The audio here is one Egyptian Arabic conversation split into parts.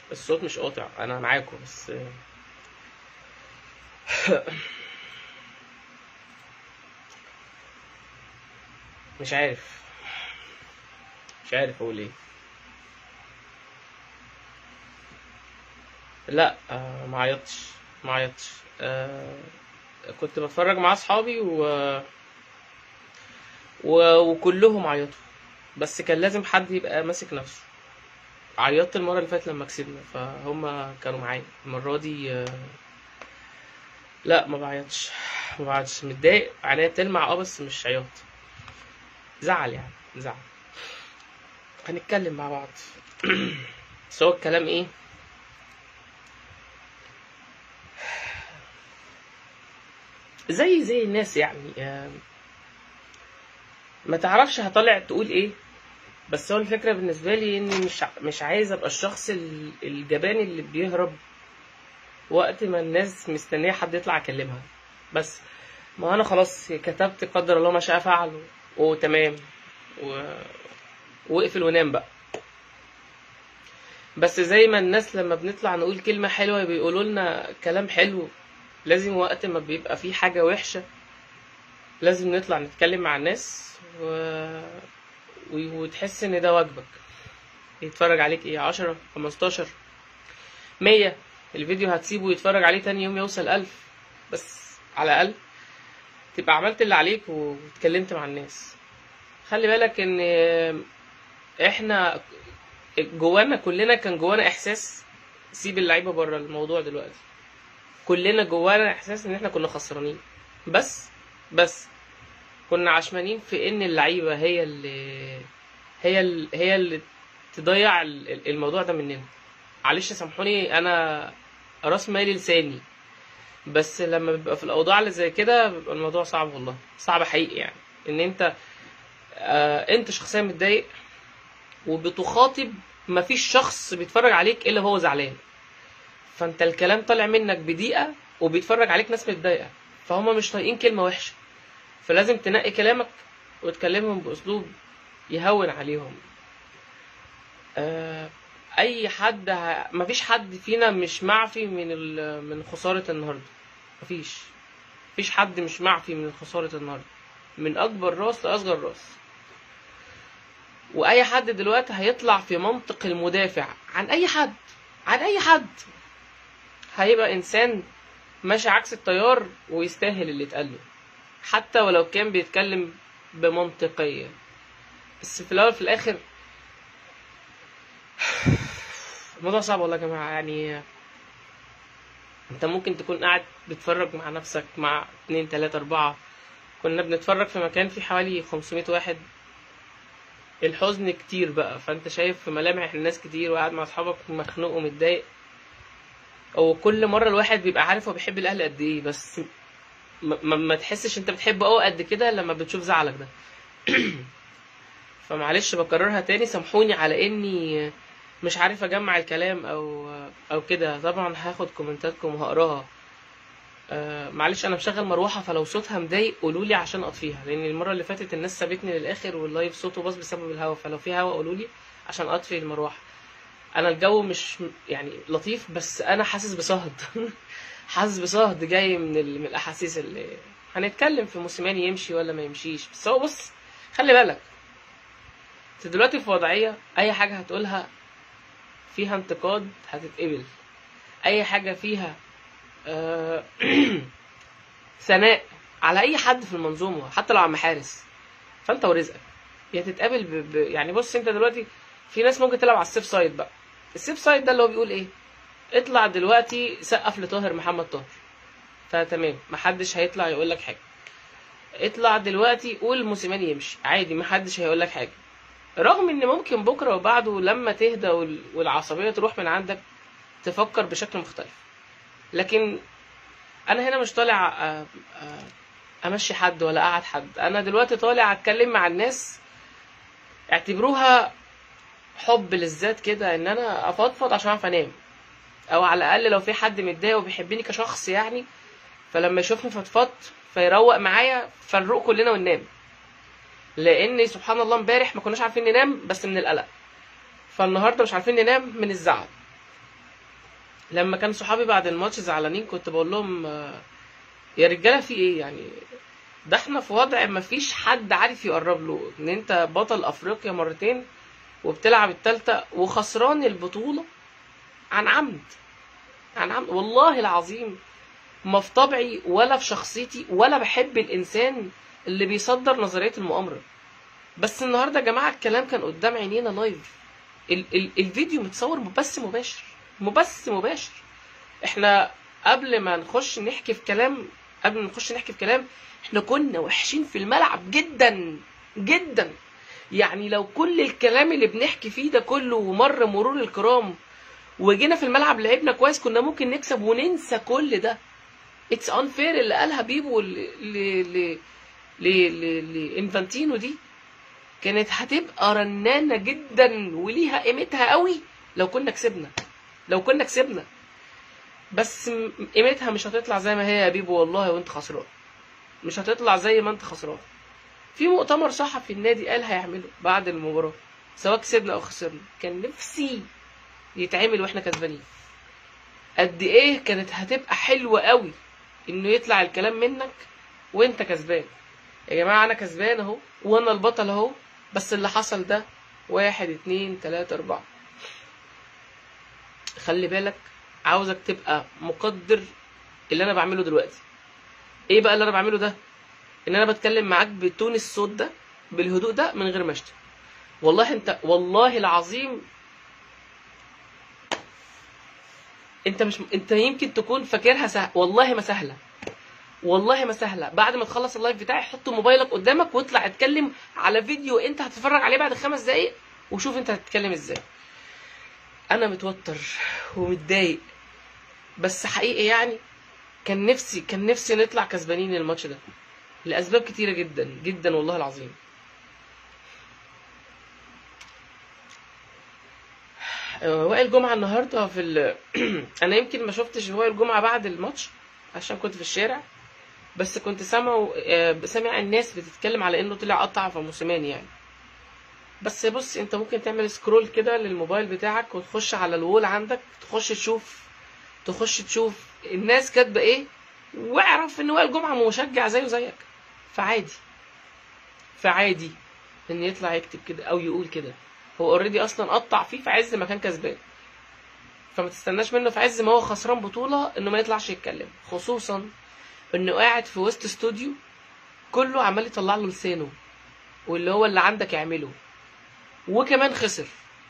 الصوت مش قاطع انا معاكم بس مش عارف مش عارف اقول ايه لا آه ما عيطتش ما عيطتش آه كنت بتفرج مع اصحابي و... و... وكلهم عيطوا بس كان لازم حد يبقى ماسك نفسه عيطت المرة اللي فاتت لما كسبنا فهم كانوا معايا المرة دي آه، لا ما بعيطش ما بعيطش متضايق عينيا بتلمع اه بس مش عياط زعل يعني زعل هنتكلم مع بعض بس هو الكلام ايه زي زي الناس يعني آه، ما تعرفش هطلع تقول ايه بس هو الفكرة بالنسبة لي اني مش ع- مش عايز ابقى الشخص ال- الجبان اللي بيهرب وقت ما الناس مستنية حد يطلع يكلمها بس ما انا خلاص كتبت قدر الله ما شاء فعل وتمام و... واقفل ونام بقى بس زي ما الناس لما بنطلع نقول كلمة حلوة بيقولوا لنا كلام حلو لازم وقت ما بيبقى في حاجة وحشة لازم نطلع نتكلم مع الناس و... و- وتحس ان ده واجبك يتفرج عليك ايه عشرة خمستاشر مية الفيديو هتسيبه يتفرج عليه تاني يوم يوصل ألف بس على الأقل تبقى عملت اللي عليك واتكلمت مع الناس خلي بالك ان احنا جوانا كلنا كان جوانا احساس سيب اللعيبه بره الموضوع دلوقتي كلنا جوانا احساس ان احنا كنا خسرانين بس بس كنا عشمانين في ان اللعيبه هي اللي هي اللي هي اللي تضيع ال- الموضوع ده مننا معلش سامحوني انا راس مالي لساني بس لما بيبقى في الاوضاع اللي زي كده بيبقى الموضوع صعب والله صعب حقيقي يعني ان انت آه انت شخصيا متضايق وبتخاطب مفيش شخص بيتفرج عليك الا هو زعلان فانت الكلام طالع منك بضيقه وبيتفرج عليك ناس متضايقه فهم مش طايقين كلمه وحشه فلازم تنقي كلامك وتكلمهم باسلوب يهون عليهم آه اي حد ه... مفيش حد فينا مش معفي من ال... من خساره النهارده مفيش مفيش حد مش معفي من خساره النهارده من اكبر راس لاصغر راس واي حد دلوقتي هيطلع في منطق المدافع عن اي حد عن اي حد هيبقى انسان ماشي عكس التيار ويستاهل اللي اتقال له حتى ولو كان بيتكلم بمنطقية بس في الاول في الاخر الموضوع صعب والله يا جماعة يعني انت ممكن تكون قاعد بتتفرج مع نفسك مع اتنين تلاتة اربعة كنا بنتفرج في مكان فيه حوالي 500 واحد الحزن كتير بقى فانت شايف في ملامح الناس كتير وقاعد مع اصحابك مخنوق ومتضايق وكل مرة الواحد بيبقى عارف هو بيحب الاهلي قد ايه بس ما, ما, ما تحسش انت بتحبه قوي قد كده لما بتشوف زعلك ده فمعلش بكررها تاني سامحوني على اني مش عارف اجمع الكلام او او كده طبعا هاخد كومنتاتكم وهقراها آه معلش انا مشغل مروحه فلو صوتها مضايق قولوا لي عشان اطفيها لان المره اللي فاتت الناس سابتني للاخر واللايف صوته باظ بسبب الهوا فلو في هوا قولوا لي عشان اطفي المروحه انا الجو مش يعني لطيف بس انا حاسس بصهد حاسس بصهد جاي من, ال... من الاحاسيس اللي هنتكلم في موسيماني يمشي ولا ما يمشيش بس هو بص خلي بالك انت دلوقتي في وضعيه اي حاجه هتقولها فيها انتقاد هتتقبل اي حاجه فيها آه، ثناء على اي حد في المنظومه حتى لو عم حارس فانت ورزقك يا تتقابل ب... ب... يعني بص انت دلوقتي في ناس ممكن تلعب على السيف سايد بقى السيف سايد ده اللي هو بيقول ايه اطلع دلوقتي سقف لطاهر محمد طاهر فتمام محدش هيطلع يقول لك حاجه اطلع دلوقتي قول موسيماني يمشي عادي محدش هيقول لك حاجه رغم ان ممكن بكره وبعده لما تهدى وال- والعصبيه تروح من عندك تفكر بشكل مختلف لكن انا هنا مش طالع آه، آه، امشي حد ولا اقعد حد انا دلوقتي طالع اتكلم مع الناس اعتبروها حب للذات كده ان انا افضفض عشان اعرف انام او على الاقل لو في حد متضايق وبيحبني كشخص يعني فلما يشوفني فضفضت فيروق معايا فنروق كلنا وننام لان سبحان الله امبارح ما كناش عارفين ننام بس من القلق فالنهارده مش عارفين ننام من الزعل لما كان صحابي بعد الماتش زعلانين كنت بقول لهم آه، يا رجاله في ايه يعني ده احنا في وضع مفيش حد عارف يقرب له ان انت بطل افريقيا مرتين وبتلعب التالتة وخسران البطولة عن عمد عن عمد والله العظيم ما في طبعي ولا في شخصيتي ولا بحب الانسان اللي بيصدر نظرية المؤامرة بس النهارده يا جماعة الكلام كان قدام عينينا لايف ال- ال- الفيديو متصور بث مباشر مبث مباشر احنا قبل ما نخش نحكي في كلام قبل ما نخش نحكي في كلام احنا كنا وحشين في الملعب جدا جدا يعني لو كل الكلام اللي بنحكي فيه ده كله ومر مرور الكرام وجينا في الملعب لعبنا كويس كنا ممكن نكسب وننسى كل ده اتس انفير اللي قالها بيبو ل ل ل ل ل لانفانتينو دي كانت هتبقى رنانه جدا وليها قيمتها قوي لو كنا كسبنا لو كنا كسبنا بس م- قيمتها مش هتطلع زي ما هي يا بيبو والله وانت خسران مش هتطلع زي ما انت خسران في مؤتمر صحفي النادي قال هيعمله بعد المباراة سواء كسبنا او خسرنا كان نفسي يتعمل واحنا كسبانين قد ايه كانت هتبقى حلوة قوي انه يطلع الكلام منك وانت كسبان يا جماعة انا كسبان اهو وانا البطل اهو بس اللي حصل ده واحد اتنين تلاتة اربعة خلي بالك عاوزك تبقى مقدر اللي انا بعمله دلوقتي ايه بقى اللي انا بعمله ده ان انا بتكلم معاك بتون الصوت ده بالهدوء ده من غير ما اشتم والله انت والله العظيم انت مش انت يمكن تكون فاكرها سهل والله ما سهله والله ما سهله بعد ما تخلص اللايف بتاعي حط موبايلك قدامك واطلع اتكلم على فيديو انت هتتفرج عليه بعد خمس دقايق وشوف انت هتتكلم ازاي انا متوتر ومتضايق بس حقيقي يعني كان نفسي كان نفسي نطلع كسبانين الماتش ده لاسباب كتيره جدا جدا والله العظيم آه، وائل جمعه النهارده في ال... انا يمكن ما شفتش وائل جمعه بعد الماتش عشان كنت في الشارع بس كنت سامع آه، سامع الناس بتتكلم على انه طلع قطع في موسيماني يعني بس بص انت ممكن تعمل سكرول كده للموبايل بتاعك وتخش على الوول عندك تخش تشوف تخش تشوف الناس كاتبه ايه واعرف ان وائل جمعه مشجع زيه زيك فعادي فعادي ان يطلع يكتب كده او يقول كده هو اوريدي اصلا قطع فيه في عز ما كان كسبان فما تستناش منه في عز ما هو خسران بطوله انه ما يطلعش يتكلم خصوصا انه قاعد في وسط استوديو كله عمال يطلع له لسانه واللي هو اللي عندك اعمله وكمان خسر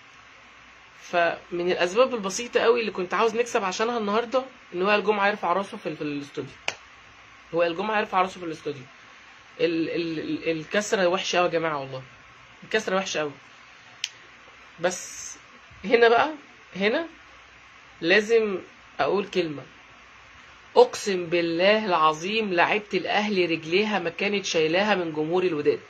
فمن الاسباب البسيطه قوي اللي كنت عاوز نكسب عشانها النهارده ان وائل جمعه يرفع راسه في, في الاستوديو وائل جمعه يرفع راسه في الاستوديو ال ال ال الكسره وحشه قوي يا جماعه والله الكسره وحشه قوي بس هنا بقى هنا لازم اقول كلمه اقسم بالله العظيم لعيبه الاهلي رجليها ما كانت شايلاها من جمهور الوداد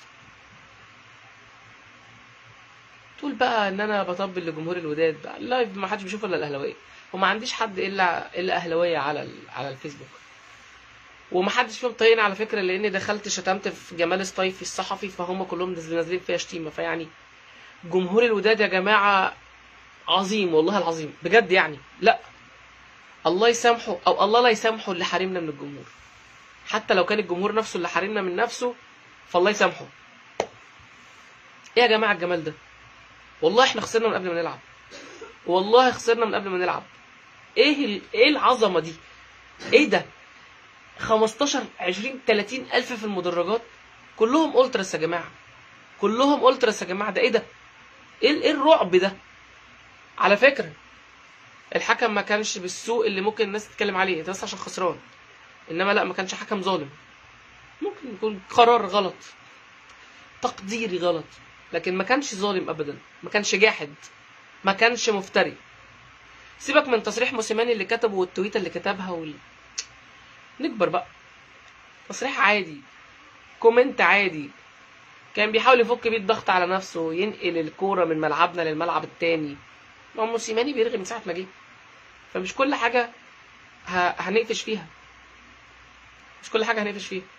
تقول بقى ان انا بطبل لجمهور الوداد بقى اللايف ما حدش بيشوفه الا الاهلاويه وما عنديش حد الا الا اهلاويه على ال... على الفيسبوك وما حدش فيهم طايقني على فكره لاني دخلت شتمت في جمال الصيفي الصحفي فهم كلهم نازلين نازلين فيها شتيمه فيعني جمهور الوداد يا جماعه عظيم والله العظيم بجد يعني لا الله يسامحه او الله لا يسامحه اللي حارمنا من الجمهور حتى لو كان الجمهور نفسه اللي حارمنا من نفسه فالله يسامحه ايه يا جماعه الجمال ده والله احنا خسرنا من قبل ما نلعب والله خسرنا من قبل ما نلعب ايه ال... ايه العظمه دي ايه ده 15 20 30 الف في المدرجات كلهم التراس يا جماعه كلهم التراس يا جماعه ده ايه ده ايه ايه الرعب ده على فكره الحكم ما كانش بالسوء اللي ممكن الناس تتكلم عليه ده بس عشان خسران انما لا ما كانش حكم ظالم ممكن يكون قرار غلط تقديري غلط لكن ما كانش ظالم ابدا ما كانش جاحد ما كانش مفتري سيبك من تصريح موسيماني اللي كتبه والتويته اللي كتبها وال... نكبر بقى تصريح عادي كومنت عادي كان بيحاول يفك بيه الضغط على نفسه وينقل الكوره من ملعبنا للملعب التاني ما هو موسيماني بيرغي من ساعه ما جه فمش كل حاجه ه... هنقفش فيها مش كل حاجه هنقفش فيها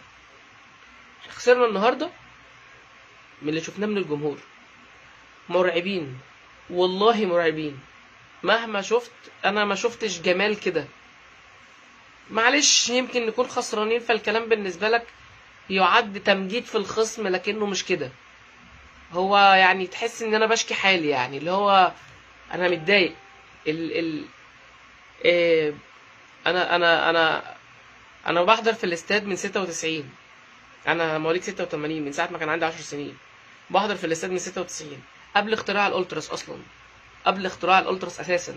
خسرنا النهارده من اللي شفناه من الجمهور مرعبين والله مرعبين مهما شفت انا ما شفتش جمال كده معلش يمكن نكون خسرانين فالكلام بالنسبه لك يعد تمجيد في الخصم لكنه مش كده هو يعني تحس ان انا بشكي حالي يعني اللي هو انا متضايق ال ال إيه انا انا انا انا بحضر في الاستاد من 96 انا مواليد 86 من ساعه ما كان عندي 10 سنين بحضر في الاستاد من 96 قبل اختراع الالتراس اصلا قبل اختراع الالتراس اساسا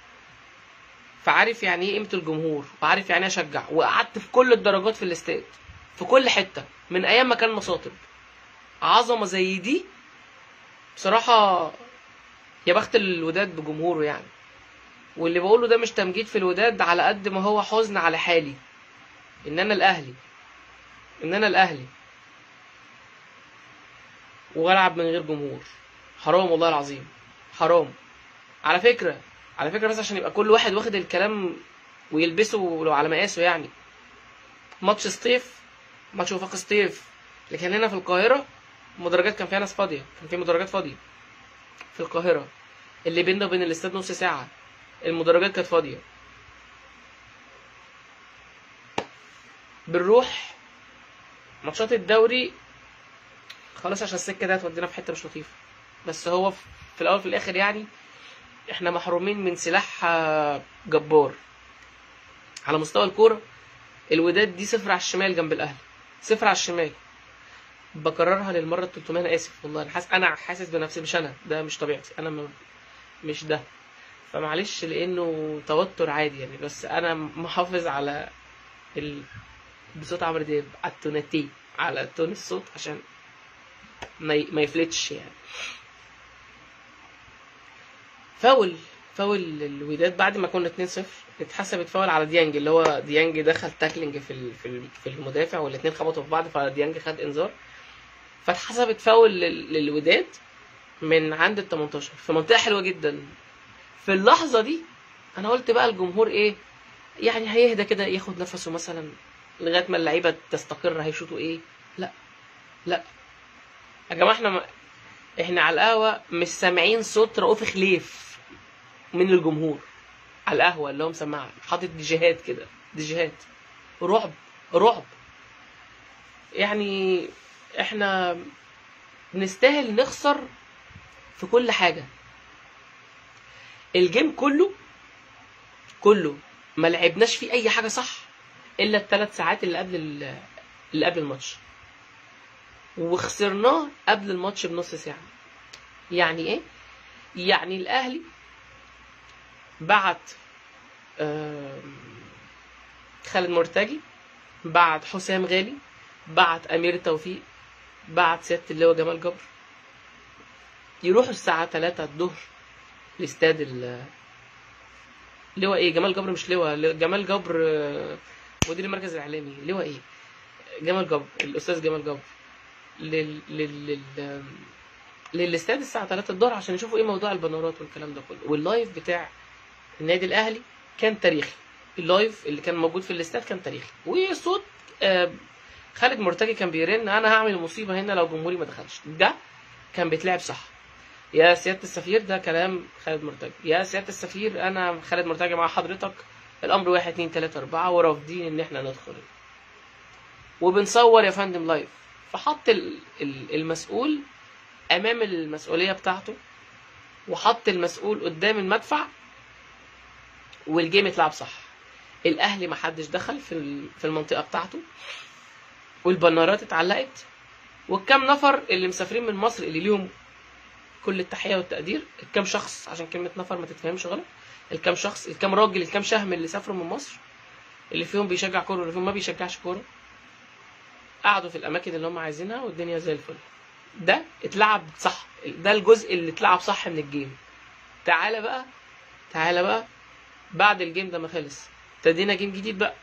فعارف يعني ايه قيمه الجمهور وعارف يعني ايه اشجع وقعدت في كل الدرجات في الاستاد في كل حته من ايام ما كان مصاطب عظمه زي دي بصراحه يا بخت الوداد بجمهوره يعني واللي بقوله ده مش تمجيد في الوداد على قد ما هو حزن على حالي ان انا الاهلي ان انا الاهلي والعب من غير جمهور حرام والله العظيم حرام على فكره على فكره بس عشان يبقى كل واحد واخد الكلام ويلبسه لو على مقاسه يعني ماتش سطيف ماتش وفاق سطيف اللي كان هنا في القاهره المدرجات كان فيها ناس فاضيه كان في مدرجات فاضيه في القاهره اللي بيننا وبين الاستاد نص ساعه المدرجات كانت فاضيه بنروح ماتشات الدوري خلاص عشان السكه دي هتودينا في حته مش لطيفه بس هو في الاول في الاخر يعني احنا محرومين من سلاح آه، جبار على مستوى الكوره الوداد دي صفر على الشمال جنب الاهلي صفر على الشمال بكررها للمره ال 300 انا اسف والله انا حاسس انا حاسس بنفسي مش انا ده مش طبيعتي انا م... مش ده فمعلش لانه توتر عادي يعني بس انا محافظ على ال... بصوت عمرو دياب على التوناتي على تون الصوت عشان ما, ي... ما يفلتش يعني فاول فاول الوداد بعد ما كنا 2-0 اتحسبت فاول على ديانج اللي هو ديانج دخل تاكلينج في ال- في ال- في المدافع والاثنين خبطوا في بعض فديانج خد انذار فاتحسبت فاول لل- للوداد من عند ال 18 في منطقه حلوه جدا في اللحظه دي انا قلت بقى الجمهور ايه يعني هيهدى كده ياخد نفسه مثلا لغايه ما اللعيبه تستقر هيشوطوا ايه لا لا يا جماعه احنا ما احنا على القهوه مش سامعين صوت رؤوف خليف من الجمهور على القهوه اللي هو مسمعها حاطط ديجيهات كده ديجيهات رعب رعب يعني احنا نستاهل نخسر في كل حاجه الجيم كله كله ما لعبناش فيه اي حاجه صح الا الثلاث ساعات اللي قبل ال- اللي قبل الماتش وخسرناه قبل الماتش بنص ساعه يعني ايه يعني الاهلي بعت آم، خالد مرتجي بعت حسام غالي بعت امير توفيق بعت سياده اللواء جمال جبر يروحوا الساعه 3 الظهر لاستاد ال لواء ايه جمال جبر مش لواء ل- جمال جبر آه، مدير المركز الاعلامي لواء ايه جمال جبر الاستاذ جمال جبر لل لل لل للاستاد الساعه 3 الظهر عشان يشوفوا ايه موضوع البانرات والكلام ده كله واللايف بتاع النادي الاهلي كان تاريخي اللايف اللي كان موجود في الاستاد كان تاريخي وصوت آه، خالد مرتجي كان بيرن انا هعمل مصيبه هنا لو جمهوري ما دخلش ده كان بيتلعب صح يا سياده السفير ده كلام خالد مرتجي يا سياده السفير انا خالد مرتجي مع حضرتك الامر واحد اتنين تلاته اربعه ورافضين ان احنا ندخل وبنصور يا فندم لايف فحط ال- ال- المسؤول امام المسؤوليه بتاعته وحط المسؤول قدام المدفع والجيم اتلعب صح الاهلي ما حدش دخل في ال- في المنطقه بتاعته والبنارات اتعلقت والكام نفر اللي مسافرين من مصر اللي ليهم كل التحيه والتقدير الكام شخص عشان كلمه نفر ما تتفهمش غلط الكام شخص الكام راجل الكام شهم اللي سافروا من مصر اللي فيهم بيشجع كوره واللي فيهم ما بيشجعش كوره قعدوا في الاماكن اللي هم عايزينها والدنيا زي الفل ده اتلعب صح ده الجزء اللي اتلعب صح من الجيم تعالى بقى تعالى بقى بعد الجيم ده ما خلص ابتدينا جيم جديد بقى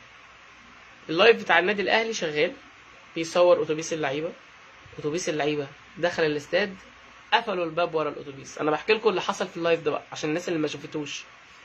اللايف بتاع النادي الاهلي شغال بيصور اتوبيس اللعيبه اتوبيس اللعيبه دخل الاستاد قفلوا الباب ورا الاتوبيس انا بحكي لكم اللي حصل في اللايف ده بقى عشان الناس اللي ما شافتوش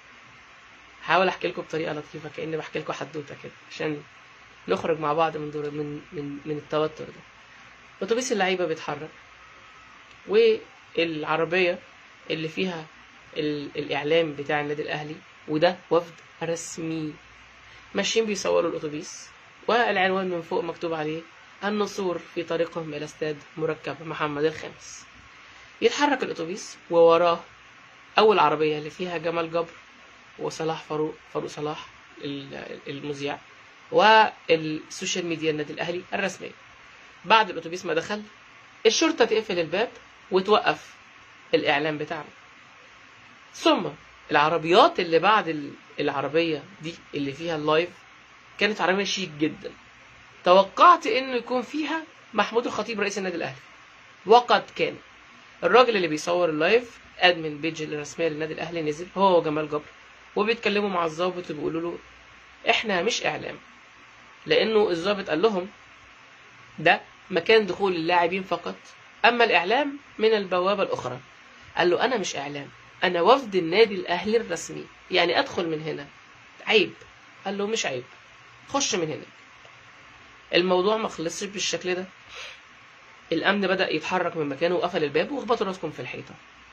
هحاول احكي لكم بطريقه لطيفه كاني بحكي لكم حدوته كده عشان نخرج مع بعض من دور من من من التوتر ده اتوبيس اللعيبه بيتحرك والعربيه اللي فيها ال- الاعلام بتاع النادي الاهلي وده وفد رسمي ماشيين بيصوروا الاتوبيس والعنوان من فوق مكتوب عليه النسور في طريقهم الى استاد مركب محمد الخامس يتحرك الاتوبيس ووراه اول عربيه اللي فيها جمال جبر وصلاح فاروق فاروق صلاح ال- المذيع والسوشيال ميديا النادي الاهلي الرسميه بعد الاتوبيس ما دخل الشرطه تقفل الباب وتوقف الاعلام بتاعنا ثم العربيات اللي بعد ال- العربيه دي اللي فيها اللايف كانت عربيه شيك جدا توقعت انه يكون فيها محمود الخطيب رئيس النادي الاهلي وقد كان الراجل اللي بيصور اللايف ادمن بيج الرسميه للنادي الاهلي نزل هو وجمال جبر وبيتكلموا مع الضابط وبيقولوا له احنا مش اعلام لانه الضابط قال لهم ده مكان دخول اللاعبين فقط اما الاعلام من البوابه الاخرى قال له انا مش اعلام انا وفد النادي الاهلي الرسمي يعني ادخل من هنا عيب قال له مش عيب خش من هنا الموضوع ما خلصش بالشكل ده الامن بدا يتحرك من مكانه وقفل الباب واخبطوا راسكم في الحيطه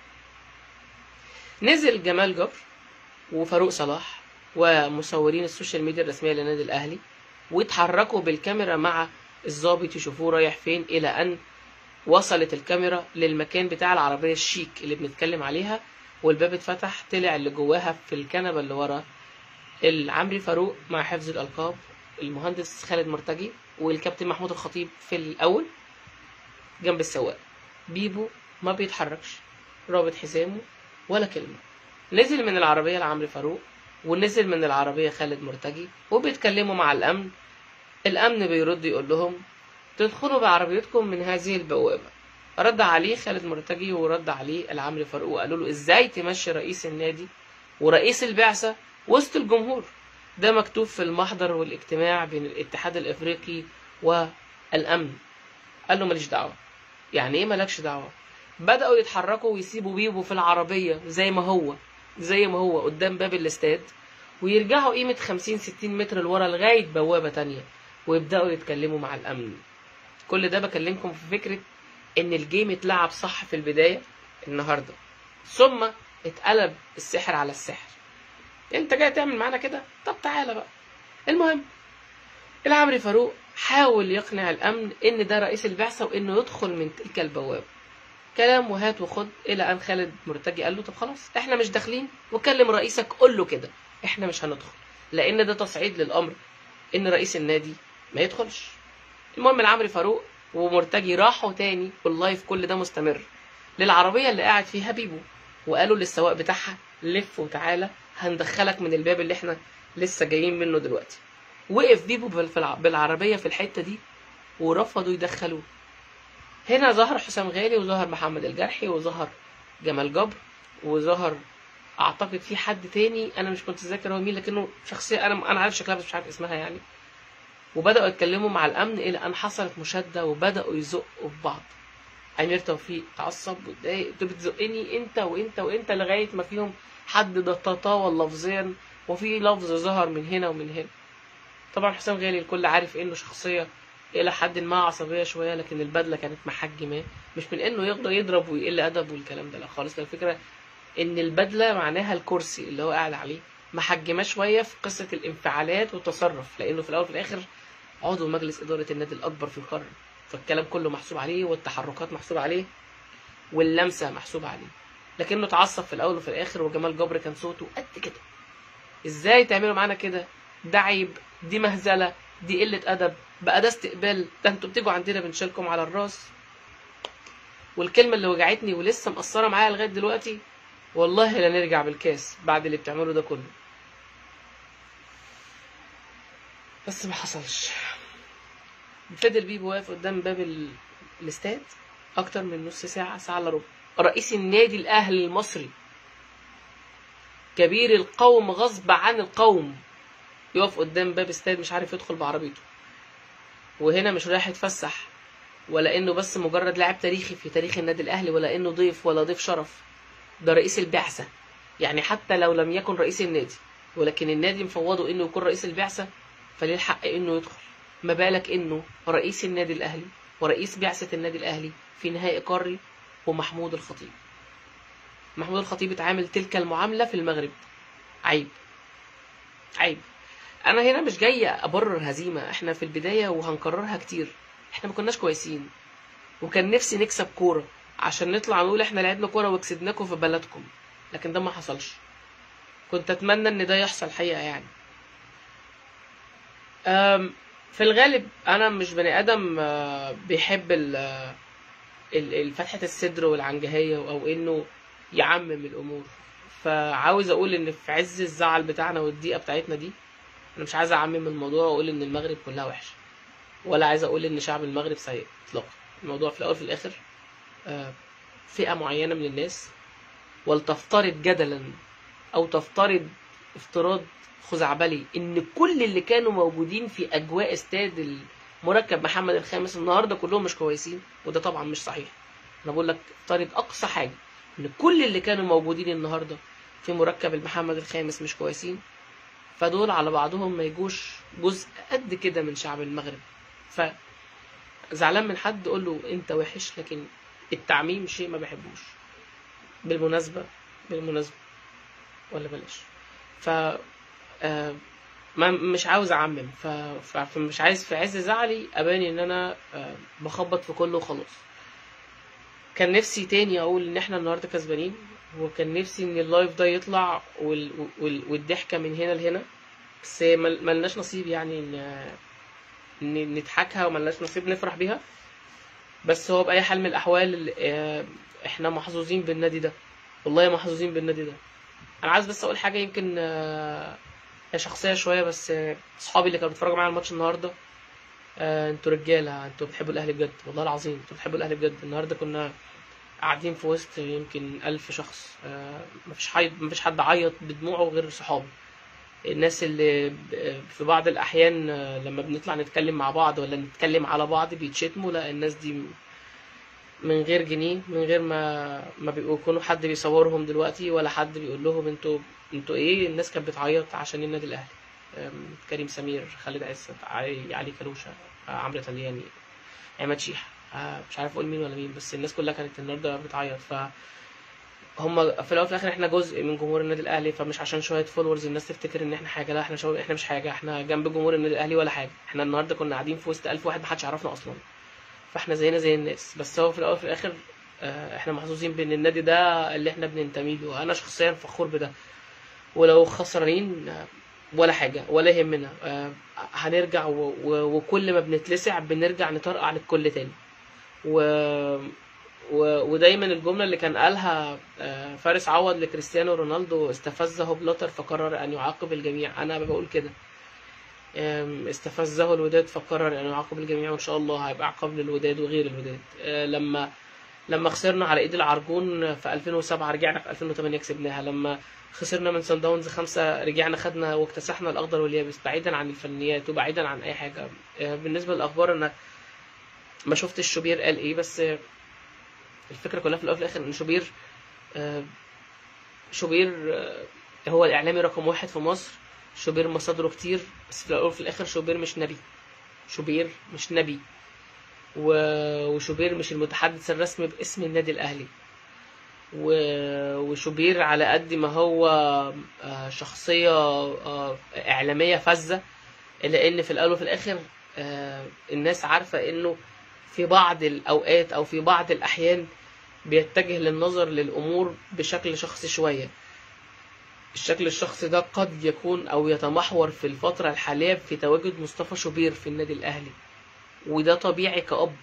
نزل جمال جبر وفاروق صلاح ومصورين السوشيال ميديا الرسميه للنادي الاهلي واتحركوا بالكاميرا مع الضابط يشوفوه رايح فين الى ان وصلت الكاميرا للمكان بتاع العربيه الشيك اللي بنتكلم عليها والباب اتفتح طلع اللي جواها في الكنبه اللي ورا العمري فاروق مع حفظ الالقاب المهندس خالد مرتجي والكابتن محمود الخطيب في الاول جنب السواق بيبو ما بيتحركش رابط حزامه ولا كلمة نزل من العربية لعمرو فاروق ونزل من العربية خالد مرتجي وبيتكلموا مع الأمن الأمن بيرد يقول لهم تدخلوا بعربيتكم من هذه البوابة رد عليه خالد مرتجي ورد عليه العمري فاروق وقالوا له ازاي تمشي رئيس النادي ورئيس البعثة وسط الجمهور ده مكتوب في المحضر والاجتماع بين الاتحاد الافريقي والامن قال له ماليش دعوه يعني ايه مالكش دعوه بداوا يتحركوا ويسيبوا بيبو في العربيه زي ما هو زي ما هو قدام باب الاستاد ويرجعوا قيمه 50 60 متر لورا لغايه بوابه تانية ويبداوا يتكلموا مع الامن كل ده بكلمكم في فكره ان الجيم اتلعب صح في البدايه النهارده ثم اتقلب السحر على السحر انت جاي تعمل معانا كده طب تعالى بقى المهم العمري فاروق حاول يقنع الامن ان ده رئيس البعثه وانه يدخل من تلك البوابه كلام وهات وخد الى ان خالد مرتجي قال له طب خلاص احنا مش داخلين وكلم رئيسك قول له كده احنا مش هندخل لان ده تصعيد للامر ان رئيس النادي ما يدخلش المهم العمري فاروق ومرتجي راحوا تاني واللايف كل ده مستمر للعربيه اللي قاعد فيها بيبو وقالوا للسواق بتاعها لف وتعالى هندخلك من الباب اللي احنا لسه جايين منه دلوقتي وقف بيبو بال- في الع- بالعربيه في الحته دي ورفضوا يدخلوه هنا ظهر حسام غالي وظهر محمد الجرحي وظهر جمال جبر وظهر اعتقد في حد تاني انا مش كنت ذاكر هو مين لكنه شخصيه انا انا عارف شكلها بس مش عارف اسمها يعني وبداوا يتكلموا مع الامن الى ان حصلت مشاده وبداوا يزقوا في بعض امير توفيق اتعصب واتضايق انت بتزقني انت وانت وانت لغايه ما فيهم حد ده تطاول لفظيا وفي لفظ ظهر من هنا ومن هنا طبعا حسام غالي الكل عارف انه شخصيه الى حد ما عصبيه شويه لكن البدله كانت محجماه مش من انه يقدر يضرب ويقل ادب والكلام ده لا خالص لا الفكره ان البدله معناها الكرسي اللي هو قاعد عليه محجماه شويه في قصه الانفعالات والتصرف لانه في الاول وفي الاخر عضو مجلس اداره النادي الاكبر في القرن فالكلام كله محسوب عليه والتحركات محسوب عليه واللمسه محسوب عليه لكنه اتعصب في الاول وفي الاخر وجمال جبر كان صوته قد كده ازاي تعملوا معانا كده ده عيب دي مهزله دي قله ادب بقى ده استقبال ده انتوا بتيجوا عندنا بنشيلكم على الراس والكلمه اللي وجعتني ولسه مقصره معايا لغايه دلوقتي والله لا نرجع بالكاس بعد اللي بتعمله ده كله بس ما حصلش فضل بيبو واقف قدام باب ال- الاستاد اكتر من نص ساعه ساعه الا ربع رئيس النادي الاهلي المصري كبير القوم غصب عن القوم يقف قدام باب استاد مش عارف يدخل بعربيته وهنا مش رايح يتفسح ولا انه بس مجرد لاعب تاريخي في تاريخ النادي الاهلي ولا انه ضيف ولا ضيف شرف ده رئيس البعثه يعني حتى لو لم يكن رئيس النادي ولكن النادي مفوضه انه يكون رئيس البعثه فليه الحق انه يدخل ما بالك انه رئيس النادي الاهلي ورئيس بعثه النادي الاهلي في نهائي قاري ومحمود الخطيب محمود الخطيب اتعامل تلك المعامله في المغرب عيب عيب انا هنا مش جاي ابرر هزيمه احنا في البدايه وهنكررها كتير احنا ما كناش كويسين وكان نفسي نكسب كوره عشان نطلع نقول احنا لعبنا كوره وكسبناكم في بلدكم لكن ده ما حصلش كنت اتمنى ان ده يحصل حقيقه يعني أم، في الغالب انا مش بني ادم آه، بيحب ال- ال- ال- فتحه الصدر والعنجهيه او انه يعمم الامور فعاوز اقول ان في عز الزعل بتاعنا والضيقه بتاعتنا دي انا مش عايز اعمم الموضوع واقول ان المغرب كلها وحشه ولا عايز اقول ان شعب المغرب سيء اطلاقا الموضوع في الاول وفي الاخر آه، فئه معينه من الناس ولتفترض جدلا او تفترض افتراض خزعبلي ان كل اللي كانوا موجودين في اجواء استاد المركب محمد الخامس النهارده كلهم مش كويسين وده طبعا مش صحيح انا بقول لك افترض اقصى حاجه ان كل اللي كانوا موجودين النهارده في مركب المحمد الخامس مش كويسين فدول على بعضهم ما يجوش جزء قد كده من شعب المغرب ف زعلان من حد قول له انت وحش لكن التعميم شيء ما بحبوش بالمناسبة بالمناسبة ولا بلاش ف آه، ما مش عاوز اعمم ف... ف- فمش عايز في عز زعلي اباني ان انا آه، بخبط في كله وخلاص كان نفسي تاني اقول ان احنا النهارده كسبانين وكان نفسي ان اللايف ده يطلع وال... وال... والضحكه من هنا لهنا بس مل... ملناش نصيب يعني ان ان نضحكها وملناش نصيب نفرح بيها بس هو بأي حال من الأحوال آه، احنا محظوظين بالنادي ده والله محظوظين بالنادي ده أنا عايز بس أقول حاجة يمكن آه، هي شخصية شوية بس آه، صحابي اللي كانوا بيتفرجوا معايا الماتش النهاردة آه، انتوا رجالة انتوا بتحبوا الأهلي بجد والله العظيم انتوا بتحبوا الأهلي بجد النهاردة كنا قاعدين في وسط يمكن ألف شخص آه، مفيش حد مفيش حد عيط بدموعه غير صحابي الناس اللي ب- في بعض الأحيان آه، لما بنطلع نتكلم مع بعض ولا نتكلم على بعض بيتشتموا لا الناس دي من غير جنيه من غير ما ما بيكونوا حد بيصورهم دلوقتي ولا حد بيقول لهم انتوا انتوا ايه الناس كانت بتعيط عشان النادي الاهلي أم، كريم سمير خالد عزت علي علي كلوشه آه، عمرو تلياني عماد شيح آه، مش عارف اقول مين ولا مين بس الناس كلها كانت النهارده بتعيط ف هم في الاول وفي الاخر احنا جزء من جمهور النادي الاهلي فمش عشان شويه فولورز الناس تفتكر ان احنا حاجه لا احنا شو... احنا مش حاجه احنا جنب جمهور النادي الاهلي ولا حاجه احنا النهارده كنا قاعدين في وسط 1000 واحد محدش يعرفنا اصلا فاحنا زينا زي الناس بس هو في الاول وفي الاخر آه، احنا محظوظين بان النادي ده اللي احنا بننتمي له انا شخصيا فخور بده ولو خسرانين آه، ولا حاجه ولا يهمنا آه، هنرجع و... و... وكل ما بنتلسع بنرجع نطرقع للكل تاني و... و... ودايما الجمله اللي كان قالها آه، فارس عوض لكريستيانو رونالدو استفزه بلوتر فقرر ان يعاقب الجميع انا بقول كده آم، استفزه الوداد فقرر ان يعاقب الجميع وان شاء الله هيبقى عقاب للوداد وغير الوداد آه، لما لما خسرنا على ايد العرجون في 2007 رجعنا في 2008 كسبناها لما خسرنا من سان داونز خمسة رجعنا خدنا واكتسحنا الاخضر واليابس بعيدا عن الفنيات وبعيدا عن اي حاجه آه، بالنسبه للاخبار انا ما شفتش شوبير قال ايه بس آه، الفكره كلها في الاول وفي الاخر ان شوبير آه، شوبير آه، هو الاعلامي رقم واحد في مصر شوبير مصادره كتير بس في الاول وفي الاخر شوبير مش نبي شوبير مش نبي و- وشوبير مش المتحدث الرسمي باسم النادي الاهلي و- وشوبير على قد ما هو آه، شخصية آه، إعلامية فذة إلا إن في الأول وفي الآخر آه، الناس عارفة إنه في بعض الأوقات أو في بعض الأحيان بيتجه للنظر للأمور بشكل شخصي شوية الشكل الشخصي ده قد يكون أو يتمحور في الفترة الحالية في تواجد مصطفى شوبير في النادي الأهلي وده طبيعي كأب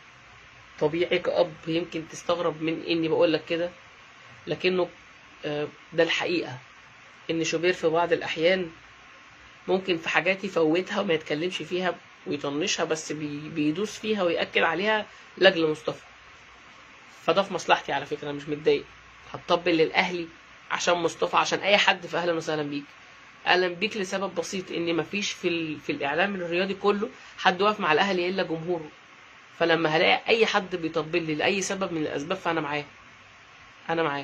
طبيعي كأب يمكن تستغرب من إني بقول لك كده لكنه آه، ده الحقيقة إن شوبير في بعض الأحيان ممكن في حاجات يفوتها وما يتكلمش فيها ويطنشها بس بي- بيدوس فيها ويأكد عليها لأجل مصطفى فده في مصلحتي على فكرة أنا مش متضايق هتطبل للأهلي عشان مصطفى عشان أي حد في أهلا وسهلا بيك أهلا بيك لسبب بسيط إن مفيش في, ال... في الإعلام الرياضي كله حد واقف مع الأهلي إلا جمهوره فلما هلاقي أي حد بيطبل لي لأي سبب من الأسباب فأنا معاه أنا معاه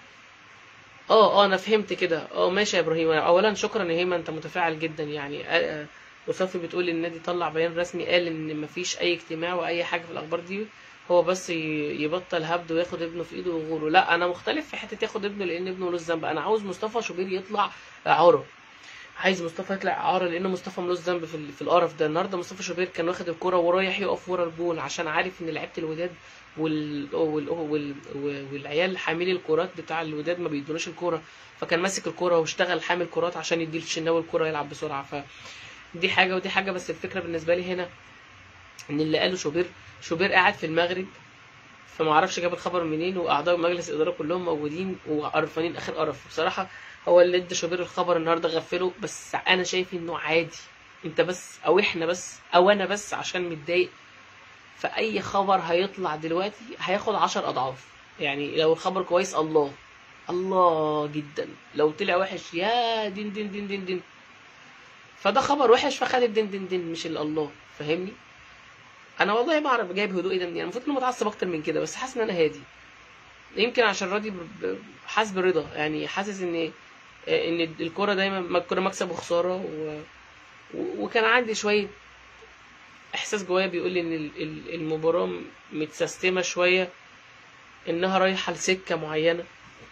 اه اه انا فهمت كده اه ماشي يا ابراهيم اولا شكرا يا هيما انت متفاعل جدا يعني آه، آه، وصافي بتقول النادي طلع بيان رسمي قال ان مفيش اي اجتماع واي حاجه في الاخبار دي هو بس ي- يبطل هبد وياخد ابنه في ايده ويغوره لا انا مختلف في حته ياخد ابنه لان ابنه ملوش ذنب انا عاوز مصطفى شوبير يطلع اعاره عايز مصطفى يطلع اعاره لان مصطفى ملوش ذنب في, ال- في القرف ده النهارده مصطفى شوبير كان واخد الكوره ورايح يقف ورا الجون عشان عارف ان لعيبه الوداد وال... وال... وال... والعيال حاملي الكورات بتاع الوداد ما بيدوناش الكوره فكان ماسك الكوره واشتغل حامل كورات عشان يدي الشناوي الكوره يلعب بسرعه ف دي حاجه ودي حاجه بس الفكره بالنسبه لي هنا ان اللي قاله شوبير شوبير قاعد في المغرب فما اعرفش جاب الخبر منين واعضاء مجلس الاداره كلهم موجودين وقرفانين اخر قرف بصراحه هو اللي ادى شوبير الخبر النهارده غفله بس انا شايف انه عادي انت بس او احنا بس او انا بس عشان متضايق فاي خبر هيطلع دلوقتي هياخد عشر اضعاف يعني لو الخبر كويس الله الله جدا لو طلع وحش يا دين دين دين دين دين فده خبر وحش فخد الدين دين دين مش اللي الله فاهمني انا والله ما اعرف جايب هدوئي ده منين المفروض اني متعصب اكتر من كده بس حاسس ان انا هادي يمكن عشان راضي ب- ب- حاسس بالرضا يعني حاسس ان ان الكوره دايما ما الكوره مكسب وخساره و... و- وكان عندي شويه احساس جوايا بيقول لي ان ال- ال- المباراه متسستمه شويه انها رايحه لسكه معينه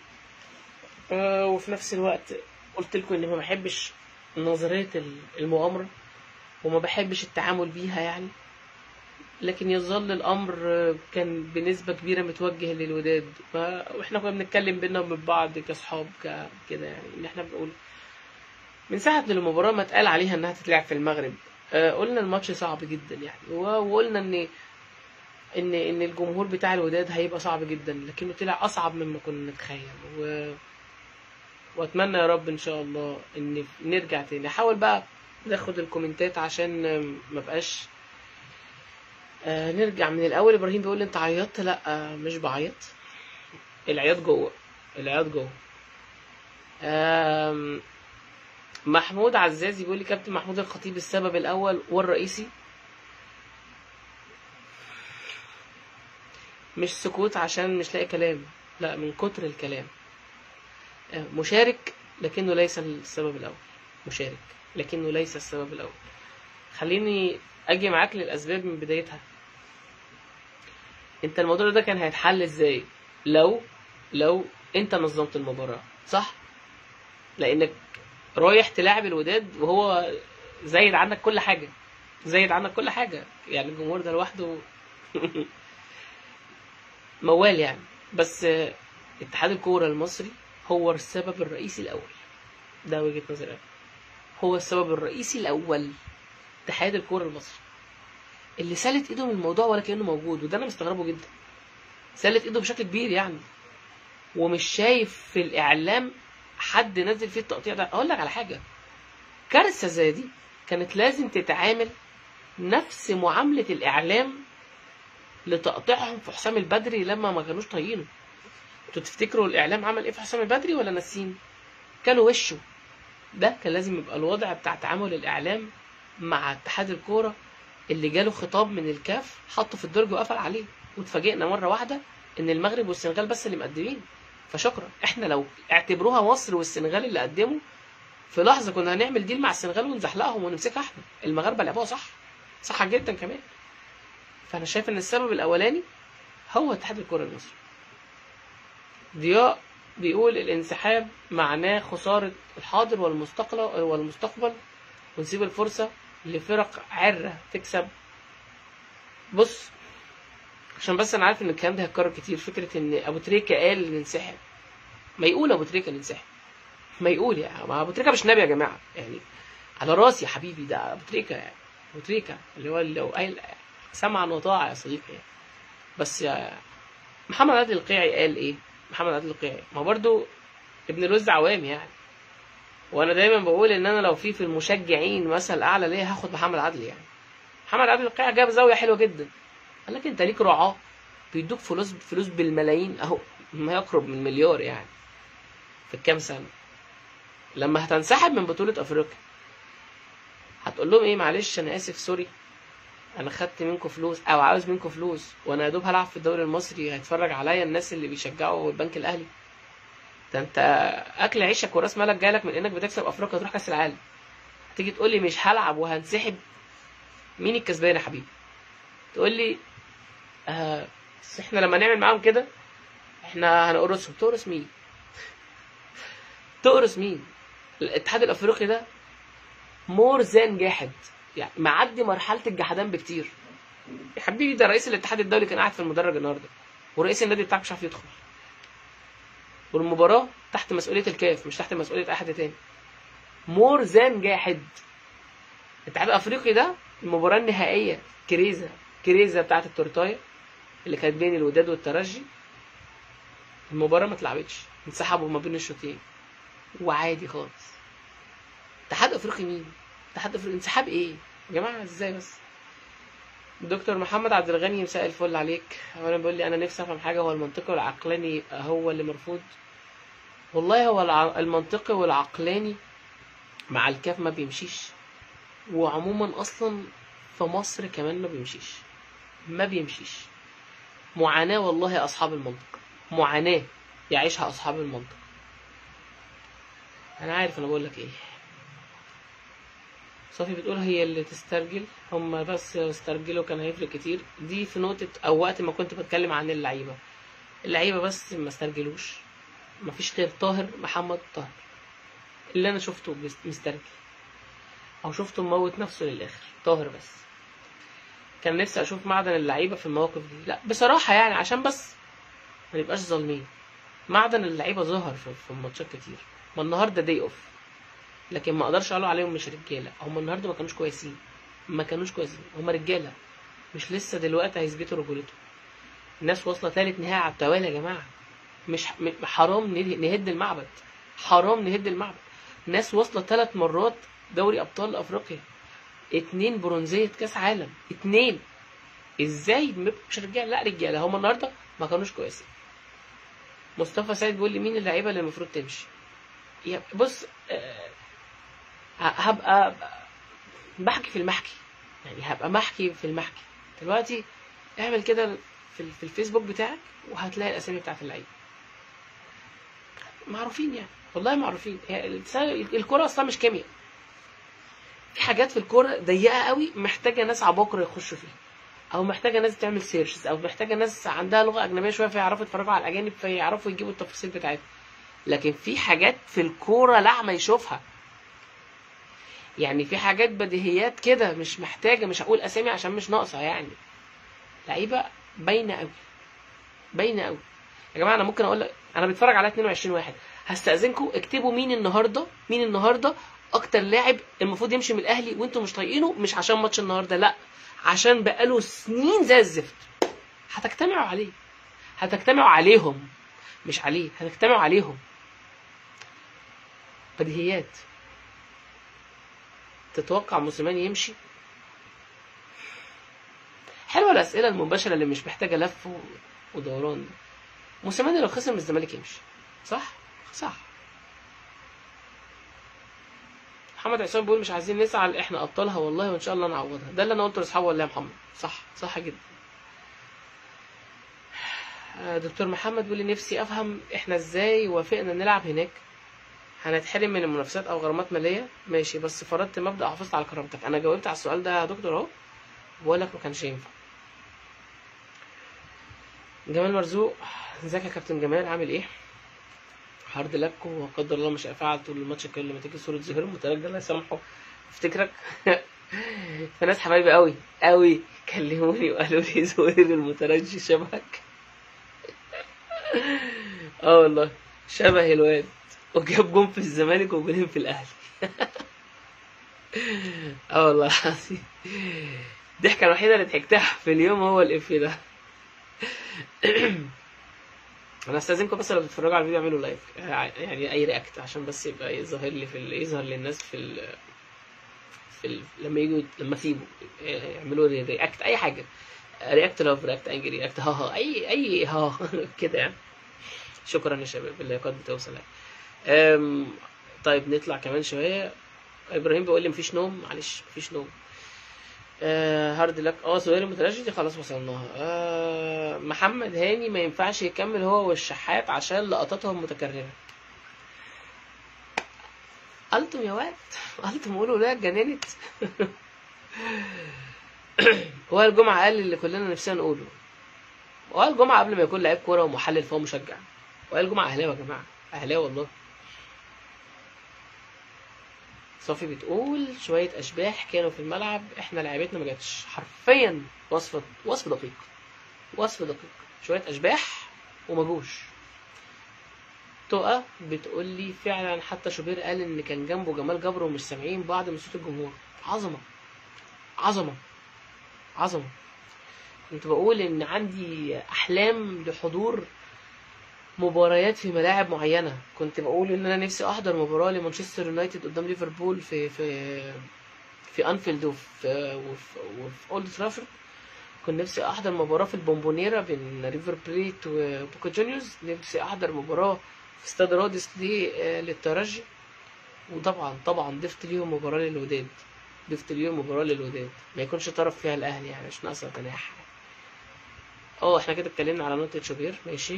آه، وفي نفس الوقت قلت لكم اني ما بحبش نظريه ال- المؤامره وما بحبش التعامل بيها يعني لكن يظل الامر آه، كان بنسبه كبيره متوجه للوداد ف... واحنا كنا بنتكلم بينا وبين بعض كاصحاب ك... كده يعني ان احنا بنقول من ساعه من المباراه ما اتقال عليها انها تتلعب في المغرب آه، قلنا الماتش صعب جدا يعني و- وقلنا ان ان ان الجمهور بتاع الوداد هيبقى صعب جدا لكنه طلع اصعب مما كنا نتخيل و... واتمنى يا رب ان شاء الله ان نرجع تاني احاول بقى ناخد الكومنتات عشان آم، ما بقاش آه نرجع من الاول ابراهيم بيقول لي انت عيطت لا آه مش بعيط العياط جوه العياط جوه آم، محمود عزازي بيقول لي كابتن محمود الخطيب السبب الاول والرئيسي مش سكوت عشان مش لاقي كلام لا من كتر الكلام آه، مشارك لكنه ليس السبب الأول مشارك لكنه ليس السبب الأول خليني أجي معاك للأسباب من بدايتها أنت الموضوع ده كان هيتحل إزاي لو لو أنت نظمت المباراة صح لأنك رايح تلاعب الوداد وهو زايد عنك كل حاجة زايد عنك كل حاجة يعني الجمهور ده لوحده موال يعني بس آه، اتحاد الكورة المصري هو السبب الرئيسي الأول ده وجهة نظري أنا. هو السبب الرئيسي الأول اتحاد الكورة المصري اللي سالت ايده من الموضوع ولا كأنه موجود وده أنا مستغربه جدا سالت ايده بشكل كبير يعني ومش شايف في الإعلام حد نزل فيه التقطيع ده أقول لك على حاجة كارثة زي دي كانت لازم تتعامل نفس معاملة الإعلام لتقطيعهم في حسام البدري لما ما كانوش طايقينه انتوا تفتكروا الاعلام عمل ايه في حسام البدري ولا ناسين كانوا وشه ده كان لازم يبقى الوضع بتاع تعامل الاعلام مع اتحاد الكوره اللي جاله خطاب من الكاف حطه في الدرج وقفل عليه واتفاجئنا مره واحده ان المغرب والسنغال بس اللي مقدمين فشكرا احنا لو اعتبروها مصر والسنغال اللي قدموا في لحظه كنا هنعمل ديل مع السنغال ونزحلقهم ونمسكها احنا المغاربه لعبوها صح صح جدا كمان فانا شايف ان السبب الاولاني هو اتحاد الكره المصري ضياء بيقول الانسحاب معناه خسارة الحاضر والمستقبل والمستقبل ونسيب الفرصة لفرق عرة تكسب بص عشان بس انا عارف ان الكلام ده هيتكرر كتير فكرة ان ابو تريكة قال ننسحب ما يقول ابو تريكة ننسحب ما يقول يعني ما ابو تريكة مش نبي يا جماعة يعني على راسي يا حبيبي ده ابو تريكة يعني ابو تريكة اللي هو اللي هو قايل سمعا وطاعة يا صديقي يعني. بس يا محمد عادل القيعي قال ايه محمد عادل القيعي ما برضو ابن الوز عوام يعني وانا دايما بقول ان انا لو في في المشجعين مثل اعلى ليا هاخد محمد عادل يعني محمد عادل القيعي جاب زاويه حلوه جدا قال لك انت ليك رعاه بيدوك فلوس فلوس بالملايين اهو ما يقرب من مليار يعني في كام سنه لما هتنسحب من بطوله افريقيا هتقول لهم ايه معلش انا اسف سوري انا خدت منكم فلوس او عاوز منكم فلوس وانا يا دوب هلعب في الدوري المصري هيتفرج عليا الناس اللي بيشجعوا البنك الاهلي ده انت اكل عيشك وراس مالك جايلك من انك بتكسب افريقيا تروح كاس العالم تيجي تقول لي مش هلعب وهنسحب مين الكسبان يا حبيبي تقول لي آه بس احنا لما نعمل معاهم كده احنا هنقرصهم تقرص مين تقرص مين الاتحاد الافريقي ده مور ذان جاحد يعني معدي مرحله الجحدان بكتير يا حبيبي ده رئيس الاتحاد الدولي كان قاعد في المدرج النهارده ورئيس النادي بتاعك مش عارف يدخل والمباراه تحت مسؤوليه الكاف مش تحت مسؤوليه اي حد تاني مور ذان جاحد الاتحاد الافريقي ده المباراه النهائيه كريزا كريزا بتاعت التورتايه اللي كانت بين الوداد والترجي المباراه ما اتلعبتش انسحبوا ما بين الشوطين وعادي خالص اتحاد افريقي مين اتحاد افريقي انسحاب ايه يا جماعه ازاي بس دكتور محمد عبد الغني مساء الفل عليك اولا بيقول لي انا نفسي افهم حاجه هو المنطقي والعقلاني يبقى هو اللي مرفوض والله هو الع- المنطقي والعقلاني مع الكاف ما بيمشيش وعموما اصلا في مصر كمان ما بيمشيش ما بيمشيش معاناة والله يا أصحاب المنطق معاناة يعيشها أصحاب المنطق أنا عارف أنا بقول لك إيه صافي بتقول هي اللي تسترجل هم بس لو استرجلوا كان هيفرق كتير دي في نقطة أو وقت ما كنت بتكلم عن اللعيبة اللعيبة بس ما استرجلوش مفيش غير طاهر محمد طاهر اللي أنا شفته بس- مسترجل أو شفته مموت نفسه للآخر طاهر بس كان نفسي اشوف معدن اللعيبه في المواقف دي لا بصراحه يعني عشان بس ما نبقاش ظالمين معدن اللعيبه ظهر في, في ماتشات كتير ما النهارده داي اوف لكن ما اقدرش اقول عليهم مش رجاله هم النهارده ما كانوش كويسين ما كانوش كويسين هم رجاله مش لسه دلوقتي هيثبتوا رجولتهم الناس واصله ثالث نهائي على التوالي يا جماعه مش م- حرام نه- نهد المعبد حرام نهد المعبد ناس واصله ثلاث مرات دوري ابطال افريقيا اتنين برونزية كاس عالم اتنين ازاي م- مش رجاله لا رجاله هم النهارده ما كانوش كويسين مصطفى سعيد بيقول لي مين اللعيبه اللي المفروض تمشي يا بص آه، ه- هبقى بحكي في المحكي يعني هبقى محكي في المحكي دلوقتي اعمل كده في ال- في الفيسبوك بتاعك وهتلاقي الاسامي بتاعت اللعيبه معروفين يعني والله معروفين هي الس- الكوره اصلا مش كيمياء في حاجات في الكوره ضيقه قوي محتاجه ناس عباقرة يخشوا فيها او محتاجه ناس تعمل سيرشز او محتاجه ناس عندها لغه اجنبيه شويه فيعرفوا يتفرجوا على الاجانب فيعرفوا يجيبوا التفاصيل بتاعتها لكن في حاجات في الكوره لعمه يشوفها يعني في حاجات بديهيات كده مش محتاجه مش هقول اسامي عشان مش ناقصه يعني لعيبه باينه قوي باينه قوي يا جماعه انا ممكن اقول لك انا بتفرج على 22 واحد هستاذنكم اكتبوا مين النهارده مين النهارده اكتر لاعب المفروض يمشي من الاهلي وانتم مش طايقينه مش عشان ماتش النهارده لا عشان بقاله سنين زي الزفت هتجتمعوا عليه هتجتمعوا عليهم مش عليه هتجتمعوا عليهم بديهيات تتوقع موسيماني يمشي حلوه الاسئله المباشره اللي مش محتاجه لف و- ودوران موسيماني لو خسر من الزمالك يمشي صح صح محمد عصام بيقول مش عايزين نسعى احنا ابطالها والله وان شاء الله نعوضها ده اللي انا قلته لاصحابي والله يا محمد صح صح جدا آه، دكتور محمد بيقول لي نفسي افهم احنا ازاي وافقنا نلعب هناك هنتحرم من المنافسات او غرامات ماليه ماشي بس فرضت مبدا حافظت على كرامتك انا جاوبت على السؤال ده يا دكتور اهو بقول لك ما كانش ينفع جمال مرزوق ازيك يا كابتن جمال عامل ايه هارد لك وقدر الله مش فعل طول الماتش كل ما تيجي صوره زهير مترجل الله يسامحه افتكرك في ناس حبايبي قوي قوي كلموني وقالوا لي زهير المترجي شبهك اه والله شبه الواد وجاب جون في الزمالك وجولين في الاهلي اه والله العظيم الضحكه الوحيده اللي ضحكتها في اليوم هو الافيه ده انا استاذنكم بس لو بتتفرجوا على الفيديو اعملوا لايك يعني اي رياكت عشان بس يبقى يظهر لي في ال... يظهر للناس في ال... في ال... لما يجوا لما اسيبه يعملوا لي رياكت اي حاجه رياكت لاف رياكت انجري رياكت ها ها اي اي ها كده يعني شكرا يا شباب اللايكات بتوصل يعني. أم... طيب نطلع كمان شويه ابراهيم بيقول لي مفيش نوم معلش مفيش نوم آه هارد لك اه سؤال المترجي دي خلاص وصلناها آه محمد هاني ما ينفعش يكمل هو والشحات عشان لقطاتهم متكررة قلتم يا واد قلتم قولوا لا اتجننت هو الجمعة قال اللي كلنا نفسنا نقوله وائل جمعه قبل ما يكون لعيب كوره ومحلل فهو مشجع وائل جمعه اهلاوي يا جماعه اهلاوي والله صافي بتقول شوية أشباح كانوا في الملعب إحنا لعيبتنا ما جاتش حرفيا وصف وصف دقيق وصف دقيق شوية أشباح وما جوش تقى بتقول لي فعلا حتى شوبير قال إن كان جنبه جمال جبر ومش سامعين بعض من صوت الجمهور عظمة عظمة عظمة كنت بقول إن عندي أحلام لحضور مباريات في ملاعب معينة كنت بقول ان انا نفسي احضر مباراة لمانشستر يونايتد قدام ليفربول في في في انفيلد وفي وفي, وفي اولد ترافورد كنت نفسي احضر مباراة في البومبونيرا بين ريفر بليت وبوكا جونيورز نفسي احضر مباراة في استاد رادس دي آه، للترجي وطبعا طبعا ضفت ليهم مباراة للوداد ضفت ليهم مباراة للوداد ما يكونش طرف فيها الاهلي يعني مش ناقصة تناح اه احنا كده اتكلمنا على نقطة شوبير ماشي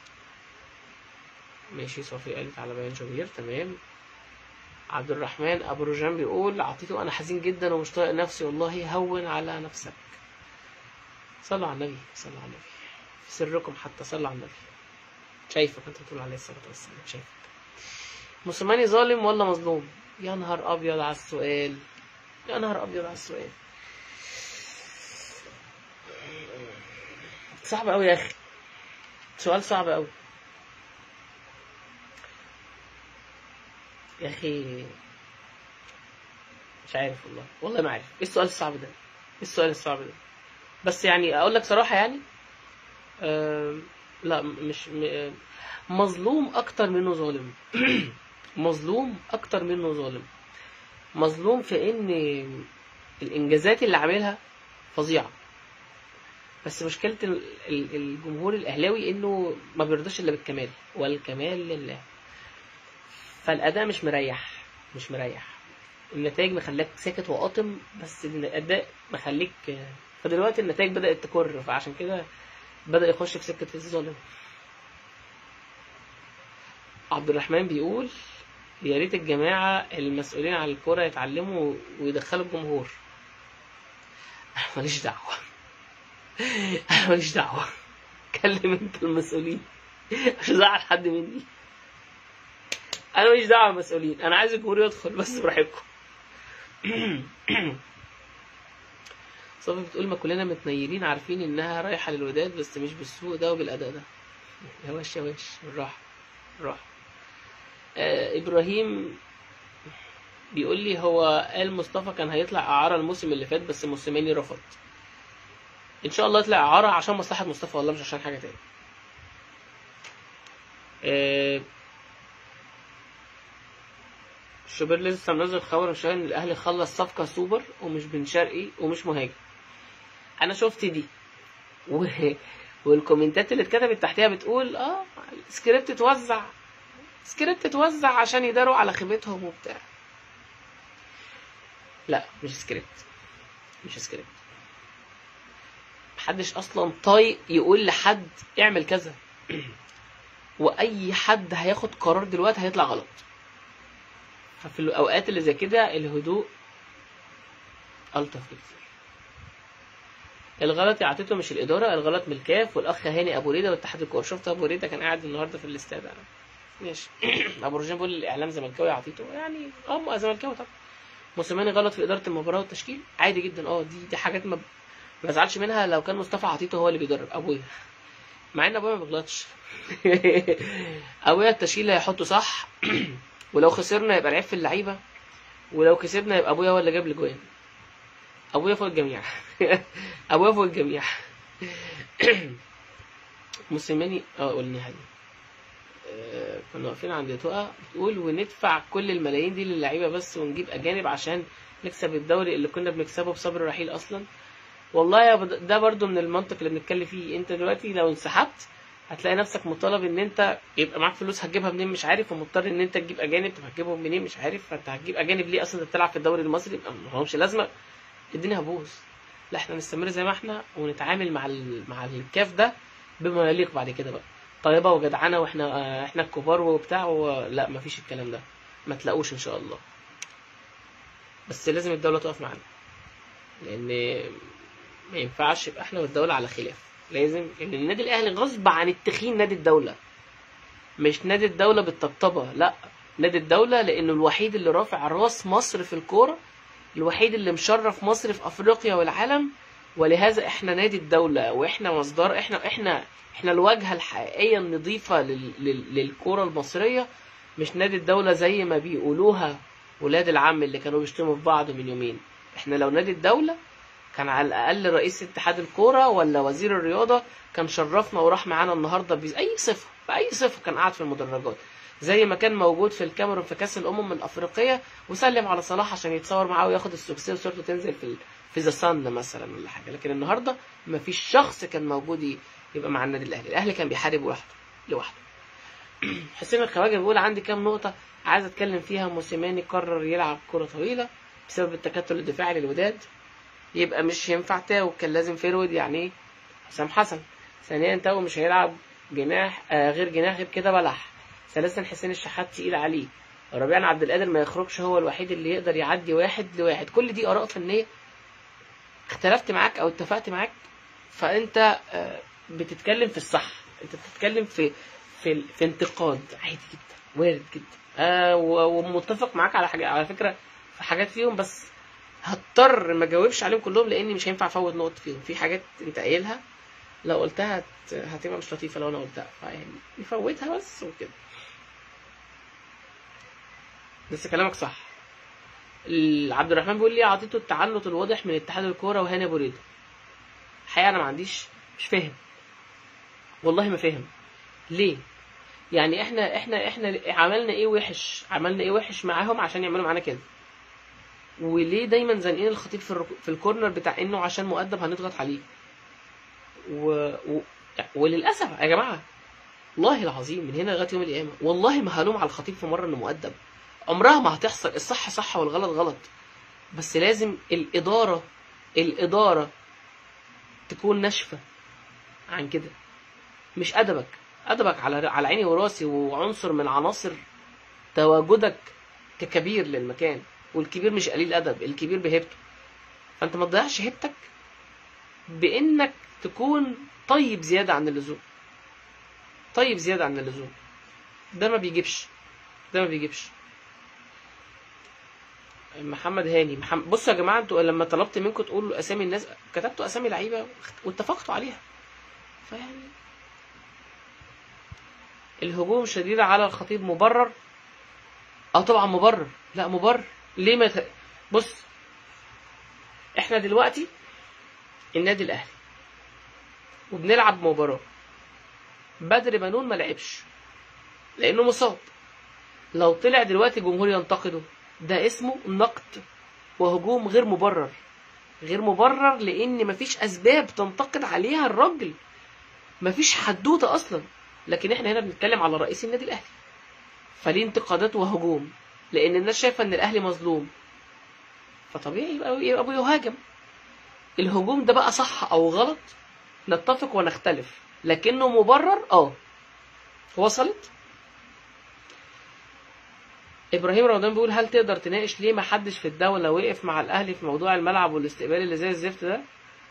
ماشي صافي قالت على بيان شوبير تمام عبد الرحمن ابو رجان بيقول عطيته انا حزين جدا ومش طايق نفسي والله هون على نفسك صلوا على النبي صلوا على النبي في سركم حتى صلوا على النبي شايفك انت بتقول عليه الصلاه والسلام شايفك موسيماني ظالم ولا مظلوم يا نهار ابيض على السؤال يا نهار ابيض على السؤال صعب قوي يا اخي سؤال صعب قوي يا اخي مش عارف والله والله ما عارف ايه السؤال الصعب ده ايه السؤال الصعب ده بس يعني اقول لك صراحه يعني آم، لا مش م- آم، مظلوم اكتر منه ظالم مظلوم اكتر منه ظالم مظلوم في ان الانجازات اللي عاملها فظيعه بس مشكله ال- ال- الجمهور الاهلاوي انه ما بيرضاش الا بالكمال والكمال لله فالاداء مش مريح مش مريح النتائج مخليك ساكت وقاطم بس الاداء مخليك فدلوقتي النتائج بدات تكر فعشان كده بدا يخش في سكه الظلم عبد الرحمن بيقول يا ريت الجماعه المسؤولين عن الكوره يتعلموا ويدخلوا الجمهور أنا ماليش دعوه انا ماليش دعوه كلم انت المسؤولين مش هزعل حد مني انا ماليش دعوه بالمسؤولين انا عايز الجمهور يدخل بس براحتكم صافي بتقول ما كلنا متنيلين عارفين انها رايحه للوداد بس مش بالسوق ده وبالاداء ده يا واش يا واش بالراحه بالراحه آه ابراهيم بيقول لي هو قال مصطفى كان هيطلع اعاره الموسم اللي فات بس موسيماني رفض ان شاء الله يطلع اعاره عشان مصلحه مصطفى والله مش عشان حاجه تاني آه شوبير لسه منزل خبر من شويه ان الاهلي خلص صفقه سوبر ومش بن شرقي ومش مهاجم انا شفت دي و... والكومنتات اللي اتكتبت تحتها بتقول اه سكريبت اتوزع سكريبت اتوزع عشان يداروا على خيبتهم وبتاع لا مش سكريبت مش سكريبت محدش اصلا طايق يقول لحد اعمل كذا واي حد هياخد قرار دلوقتي هيطلع غلط ففي الاوقات اللي زي كده الهدوء الطف بكتير الغلط اللي عطيته مش الاداره الغلط من الكاف والاخ هاني ابو ريده واتحاد الكوره شفت ابو ريده كان قاعد النهارده في الاستاد انا ماشي ابو رجان بيقول الاعلام زملكاوي عطيته يعني اه زملكاوي طبعا موسيماني غلط في اداره المباراه والتشكيل عادي جدا اه دي دي حاجات ما ما بزعلش منها لو كان مصطفى عطيته هو اللي بيدرب ابويا مع ان ابويا ما بيغلطش ابويا التشكيل هيحطه صح ولو خسرنا يبقى العيب في اللعيبه ولو كسبنا يبقى ابويا هو اللي جاب الاجوان ابويا فوق الجميع ابويا فوق الجميع موسيماني اه قلنا هذه آه، كنا واقفين عند تقى بتقول وندفع كل الملايين دي للعيبه بس ونجيب اجانب عشان نكسب الدوري اللي كنا بنكسبه بصبر رحيل اصلا والله يا بد- ده برضو من المنطق اللي بنتكلم فيه انت دلوقتي لو انسحبت هتلاقي نفسك مطالب ان انت يبقى معاك فلوس هتجيبها منين مش عارف ومضطر ان انت تجيب اجانب طب هتجيبهم منين مش عارف فانت هتجيب اجانب ليه اصلا انت بتلعب في الدوري المصري ما هوش لازمه الدنيا هتبوظ لا احنا نستمر زي ما احنا ونتعامل مع ال... مع الكاف ده بما يليق بعد كده بقى طيبه وجدعنه واحنا آه، احنا الكبار وبتاع و... لا مفيش الكلام ده ما تلاقوش ان شاء الله بس لازم الدوله تقف معانا لان ما ينفعش يبقى احنا والدوله على خلاف لازم ان النادي الاهلي غصب عن التخين نادي الدوله مش نادي الدوله بالطبطبه لا نادي الدوله لانه الوحيد اللي رافع راس مصر في الكوره الوحيد اللي مشرف مصر في افريقيا والعالم ولهذا احنا نادي الدوله واحنا مصدر احنا احنا احنا الواجهه الحقيقيه النظيفه لل- لل- للكوره المصريه مش نادي الدوله زي ما بيقولوها ولاد العم اللي كانوا بيشتموا في بعض من يومين احنا لو نادي الدوله كان على الاقل رئيس اتحاد الكوره ولا وزير الرياضه كان شرفنا وراح معانا النهارده باي صفه باي صفه كان قاعد في المدرجات زي ما كان موجود في الكاميرون في كاس الامم الافريقيه وسلم على صلاح عشان يتصور معاه وياخد السوكسيه وصورته تنزل في ال- في ذا صن مثلا ولا حاجه لكن النهارده ما فيش شخص كان موجود ي- يبقى مع النادي الاهلي الاهلي كان بيحارب لوحده لوحده حسين الخواجه بيقول عندي كام نقطه عايز اتكلم فيها موسيماني قرر يلعب كره طويله بسبب التكتل الدفاعي للوداد يبقى مش ينفع تاو كان لازم فيرود يعني ايه حسام حسن ثانيا تاو مش هيلعب جناح آه غير جناح غير كده بلح ثالثا حسين الشحات تقيل عليه رابعا عبد القادر ما يخرجش هو الوحيد اللي يقدر يعدي واحد لواحد كل دي اراء فنيه اختلفت معاك او اتفقت معاك فانت آه، بتتكلم في الصح انت بتتكلم في في في انتقاد عادي جدا وارد جدا آه و- ومتفق معاك على حاجه على فكره في حاجات فيهم بس هضطر ما اجاوبش عليهم كلهم لاني مش هينفع افوت نقط فيهم في حاجات انت قايلها لو قلتها هت- هتبقى مش لطيفه لو انا قلتها فيعني نفوتها بس وكده بس كلامك صح ال- عبد الرحمن بيقول لي اعطيته التعنت الواضح من اتحاد الكوره وهاني ابو ريده الحقيقه انا ما عنديش مش فاهم والله ما فاهم ليه يعني احنا احنا احنا عملنا ايه وحش عملنا ايه وحش معاهم عشان يعملوا معانا كده وليه دايما زانقين الخطيب في, الرك... في الكورنر بتاع انه عشان مؤدب هنضغط عليه و... و... وللاسف يا جماعه والله العظيم من هنا لغايه يوم القيامه والله ما هلوم على الخطيب في مره انه مؤدب عمرها ما هتحصل الصح صح والغلط غلط بس لازم الاداره الاداره تكون ناشفه عن كده مش ادبك ادبك على على عيني وراسي وعنصر من عناصر تواجدك ككبير للمكان والكبير مش قليل ادب الكبير بهيبته فانت ما تضيعش هيبتك بانك تكون طيب زياده عن اللزوم طيب زياده عن اللزوم ده ما بيجيبش ده ما بيجيبش محمد هاني محمد بصوا يا جماعه انتوا لما طلبت منكم تقولوا اسامي الناس كتبتوا اسامي لعيبه واتفقتوا عليها فيعني الهجوم شديد على الخطيب مبرر اه طبعا مبرر لا مبرر ليه ما ت... بص احنا دلوقتي النادي الاهلي وبنلعب مباراه بدر بنون ما لعبش لانه مصاب لو طلع دلوقتي الجمهور ينتقده ده اسمه نقد وهجوم غير مبرر غير مبرر لان مفيش اسباب تنتقد عليها الراجل مفيش حدوته اصلا لكن احنا هنا بنتكلم على رئيس النادي الاهلي فليه انتقادات وهجوم لان الناس شايفه ان الاهلي مظلوم فطبيعي يبقى يبقى بيهاجم الهجوم ده بقى صح او غلط نتفق ونختلف لكنه مبرر اه وصلت ابراهيم رمضان بيقول هل تقدر تناقش ليه ما حدش في الدوله وقف مع الاهلي في موضوع الملعب والاستقبال اللي زي الزفت ده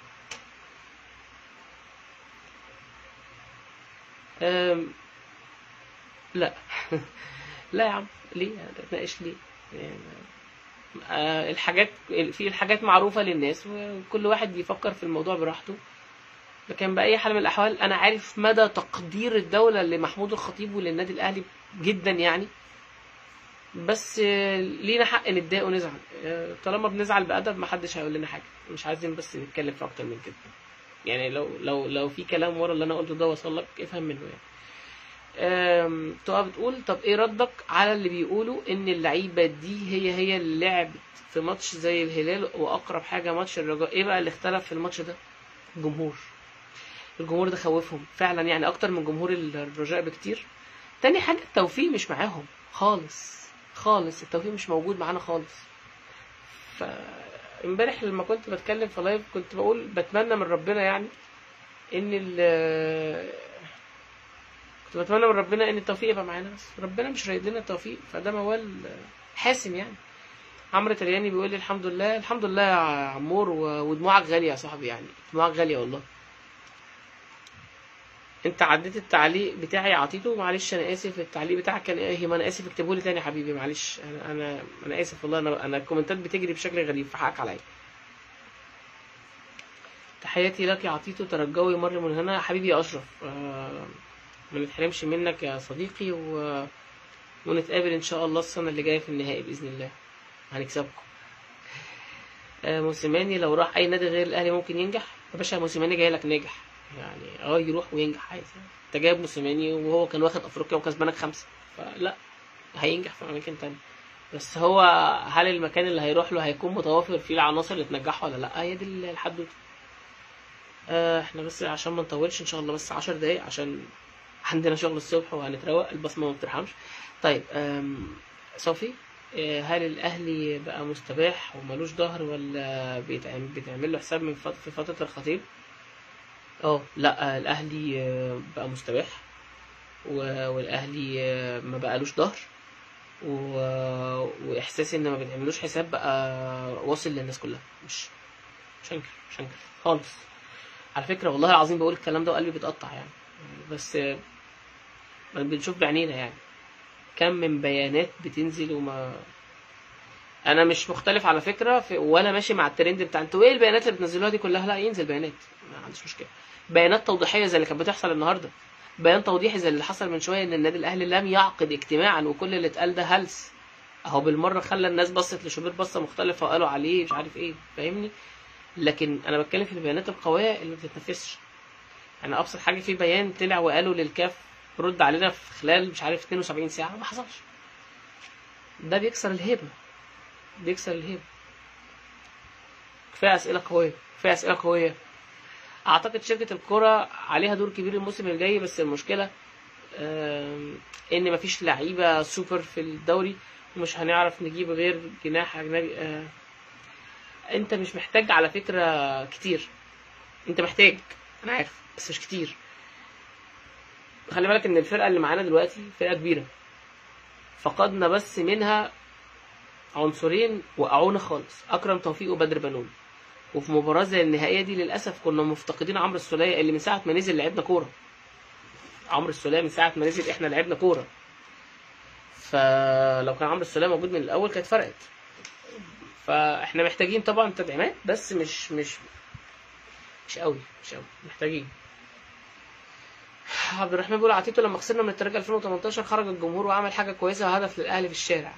أم... لا لا يا عم ليه تناقش ليه يعني آه، الحاجات في الحاجات معروفة للناس وكل واحد يفكر في الموضوع براحته لكن بأي حال من الأحوال أنا عارف مدى تقدير الدولة لمحمود الخطيب وللنادي الأهلي جدا يعني بس آه، لينا حق نتضايق ونزعل آه، طالما بنزعل بأدب محدش هيقول لنا حاجة مش عايزين بس نتكلم في أكتر من كده يعني لو لو لو في كلام ورا اللي أنا قلته ده وصل لك افهم منه يعني أم، تقف بتقول طب ايه ردك على اللي بيقولوا ان اللعيبه دي هي هي اللي لعبت في ماتش زي الهلال واقرب حاجه ماتش الرجاء ايه بقى اللي اختلف في الماتش ده الجمهور الجمهور ده خوفهم فعلا يعني اكتر من جمهور الرجاء بكتير تاني حاجه التوفيق مش معاهم خالص خالص التوفيق مش موجود معانا خالص ف امبارح لما كنت بتكلم في لايف كنت بقول بتمنى من ربنا يعني ان ال كنت بتمنى من ربنا ان التوفيق يبقى معانا بس ربنا مش رايد لنا التوفيق فده موال حاسم يعني عمرو ترياني بيقول لي الحمد لله الحمد لله يا عمور و- ودموعك غاليه يا صاحبي يعني دموعك غاليه والله انت عديت التعليق بتاعي عطيته معلش انا اسف التعليق بتاعك كان ايه ما انا اسف اكتبه لي تاني يا حبيبي معلش انا انا انا اسف والله انا انا الكومنتات بتجري بشكل غريب فحقك عليا تحياتي لك يا عطيتو ترجوي مر من هنا حبيبي يا اشرف آه، ما نتحرمش منك يا صديقي و... ونتقابل ان شاء الله السنه اللي جايه في النهائي باذن الله هنكسبكم آه، موسيماني لو راح اي نادي غير الاهلي ممكن ينجح يا باشا موسيماني جاي لك ناجح يعني اه يروح وينجح عادي انت جايب موسيماني وهو كان واخد افريقيا وكسبانك خمسه فلا هينجح في اماكن تانية بس هو هل المكان اللي هيروح له هيكون متوافر فيه العناصر اللي تنجحه ولا لا هي دي الحدوته آه، احنا بس عشان ما نطولش ان شاء الله بس عشر دقايق عشان عندنا شغل الصبح وهنتروق البصمه ما بترحمش طيب آم، صافي آه، هل الاهلي بقى مستباح وملوش ظهر ولا بيتعمل, بيتعمل له حساب من فت- في فتره الخطيب اه لا الاهلي آه، بقى مستباح و- والاهلي آه، ما بقالوش ظهر و- واحساسي ان ما بيتعملوش حساب بقى واصل للناس كلها مش مش هنكر مش هنكر خالص على فكره والله العظيم بقول الكلام ده وقلبي بيتقطع يعني بس آه، ما بنشوف بعينينا يعني كم من بيانات بتنزل وما انا مش مختلف على فكره في وانا ماشي مع الترند بتاع انتوا ايه البيانات اللي بتنزلوها دي كلها لا ينزل بيانات ما عنديش مشكله بيانات توضيحيه زي اللي كانت بتحصل النهارده بيان توضيحي زي اللي حصل من شويه ان النادي الاهلي لم يعقد اجتماعا وكل اللي اتقال ده هلس اهو بالمره خلى الناس بصت لشوبير بصه مختلفه وقالوا عليه مش عارف ايه فاهمني لكن انا بتكلم في البيانات القويه اللي ما بتتنفذش يعني ابسط حاجه في بيان طلع وقالوا للكاف رد علينا في خلال مش عارف 72 ساعه ما حصلش ده بيكسر الهيبه بيكسر الهيبه كفايه اسئله قويه كفايه اسئله قويه اعتقد شركه الكره عليها دور كبير الموسم الجاي بس المشكله آم، ان مفيش لعيبه سوبر في الدوري ومش هنعرف نجيب غير جناح اجنبي آه، انت مش محتاج على فكره كتير انت محتاج انا عارف بس مش كتير خلي بالك ان الفرقه اللي معانا دلوقتي فرقه كبيره فقدنا بس منها عنصرين وقعونا خالص اكرم توفيق وبدر بنون وفي مباراه زي النهائيه دي للاسف كنا مفتقدين عمرو السوليه اللي من ساعه ما نزل لعبنا كوره عمرو السوليه من ساعه ما نزل احنا لعبنا كوره فلو كان عمرو السوليه موجود من الاول كانت فرقت فاحنا محتاجين طبعا تدعيمات بس مش مش مش قوي مش قوي محتاجين عبد الرحمن بيقول عطيته لما خسرنا من الترجي 2018 خرج الجمهور وعمل حاجه كويسه وهدف للاهلي في الشارع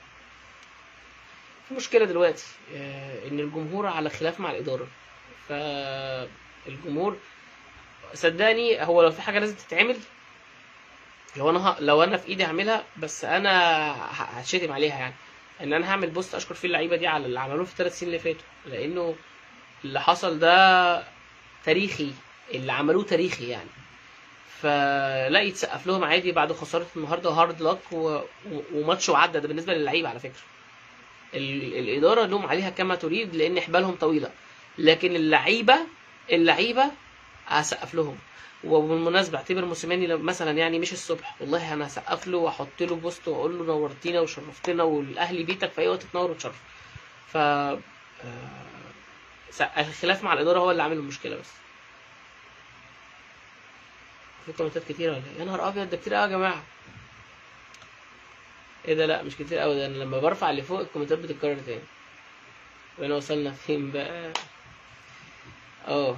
في مشكله دلوقتي آه، ان الجمهور على خلاف مع الاداره فالجمهور صدقني هو لو في حاجه لازم تتعمل لو انا ه... لو انا في ايدي اعملها بس انا ه- هتشتم عليها يعني ان انا هعمل بوست اشكر فيه اللعيبه دي على اللي عملوه في الثلاث سنين اللي فاتوا لانه اللي حصل ده تاريخي اللي عملوه تاريخي يعني فلا يتسقف لهم عادي بعد خساره النهارده هارد لك و... و... وماتش وعدى ده بالنسبه للعيبه على فكره ال... الاداره لوم عليها كما تريد لان حبالهم طويله لكن اللعيبه اللعيبه هسقف لهم وبالمناسبه اعتبر موسيماني لو مثلا يعني مش الصبح والله انا هسقف له واحط له بوست واقول له نورتينا وشرفتنا والاهلي بيتك في اي وقت تنور وتشرف ف آه، الخلاف مع الاداره هو اللي عامل المشكله بس في كومنتات كتيرة ولا ايه؟ يا نهار ابيض ده كتير قوي يا جماعة ايه ده لا مش كتير قوي ده انا لما برفع اللي فوق الكومنتات بتتكرر تاني وانا وصلنا فين بقى اه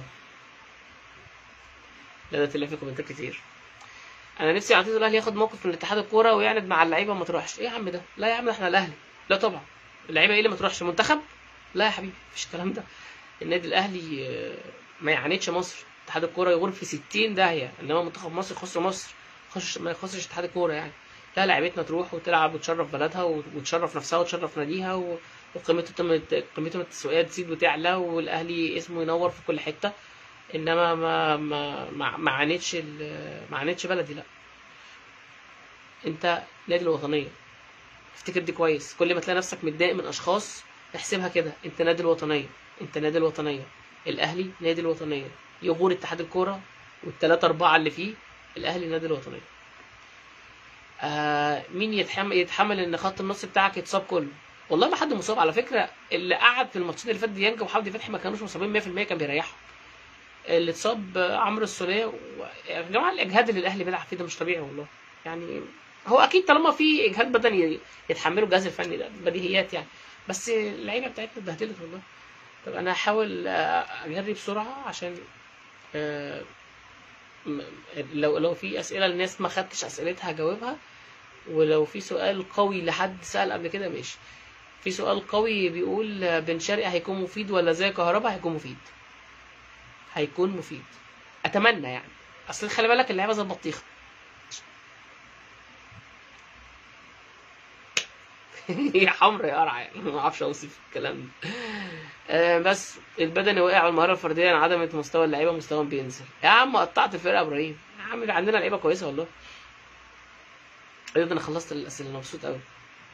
لا ده طلع في كومنتات كتير انا نفسي عطيته الاهلي ياخد موقف من اتحاد الكوره ويعند مع اللعيبه ما تروحش ايه يا عم ده لا يا عم احنا الاهلي لا طبعا اللعيبه ايه اللي ما تروحش منتخب لا يا حبيبي مفيش الكلام ده النادي الاهلي آه، ما يعاندش مصر اتحاد الكوره يغور في 60 داهيه انما منتخب مصر يخص مصر يخش ما يخصش اتحاد الكوره يعني لا لعيبتنا تروح وتلعب وتشرف بلدها وتشرف نفسها وتشرف ناديها و- وقيمته تم قيمتهم التسويقيه تزيد وتعلى والاهلي اسمه ينور في كل حته انما ما ما ما ما عانتش ال- ما عانتش بلدي لا انت نادي الوطنيه افتكر دي كويس كل ما تلاقي نفسك متضايق من اشخاص احسبها كده انت نادي الوطنيه انت نادي الوطنيه الاهلي نادي الوطنيه يغور اتحاد الكوره والثلاثه اربعه اللي فيه الاهلي نادي الوطنيه آه مين يتحمل يتحمل ان خط النص بتاعك يتصاب كله والله ما حد مصاب على فكره اللي قعد في الماتشين اللي فات ديانج وحمدي فتحي ما كانوش مصابين 100% كان بيريحهم اللي اتصاب عمرو السوليه و... يا جماعه الاجهاد اللي الاهلي بيلعب فيه ده مش طبيعي والله يعني هو اكيد طالما في اجهاد بدني يتحمله الجهاز الفني ده بديهيات يعني بس اللعيبه بتاعتنا اتبهدلت والله طب انا هحاول آه، اجري بسرعه عشان آه، م- لو لو في اسئله الناس ما خدتش اسئلتها هجاوبها ولو في سؤال قوي لحد سأل قبل كده ماشي في سؤال قوي بيقول آه، بن شرقي هيكون مفيد ولا زي كهربا هيكون مفيد هيكون مفيد اتمنى يعني اصل خلي بالك اللعيبه زي البطيخه هي حمرا يا قرعه يعني ما اعرفش اوصف الكلام ده آه، بس البدني وقع والمهاره الفرديه انعدمت مستوى اللعيبه مستواهم بينزل يا عم قطعت الفرقه يا ابراهيم يا عم عندنا لعيبه كويسه والله ايه ده انا خلصت الاسئله انا مبسوط قوي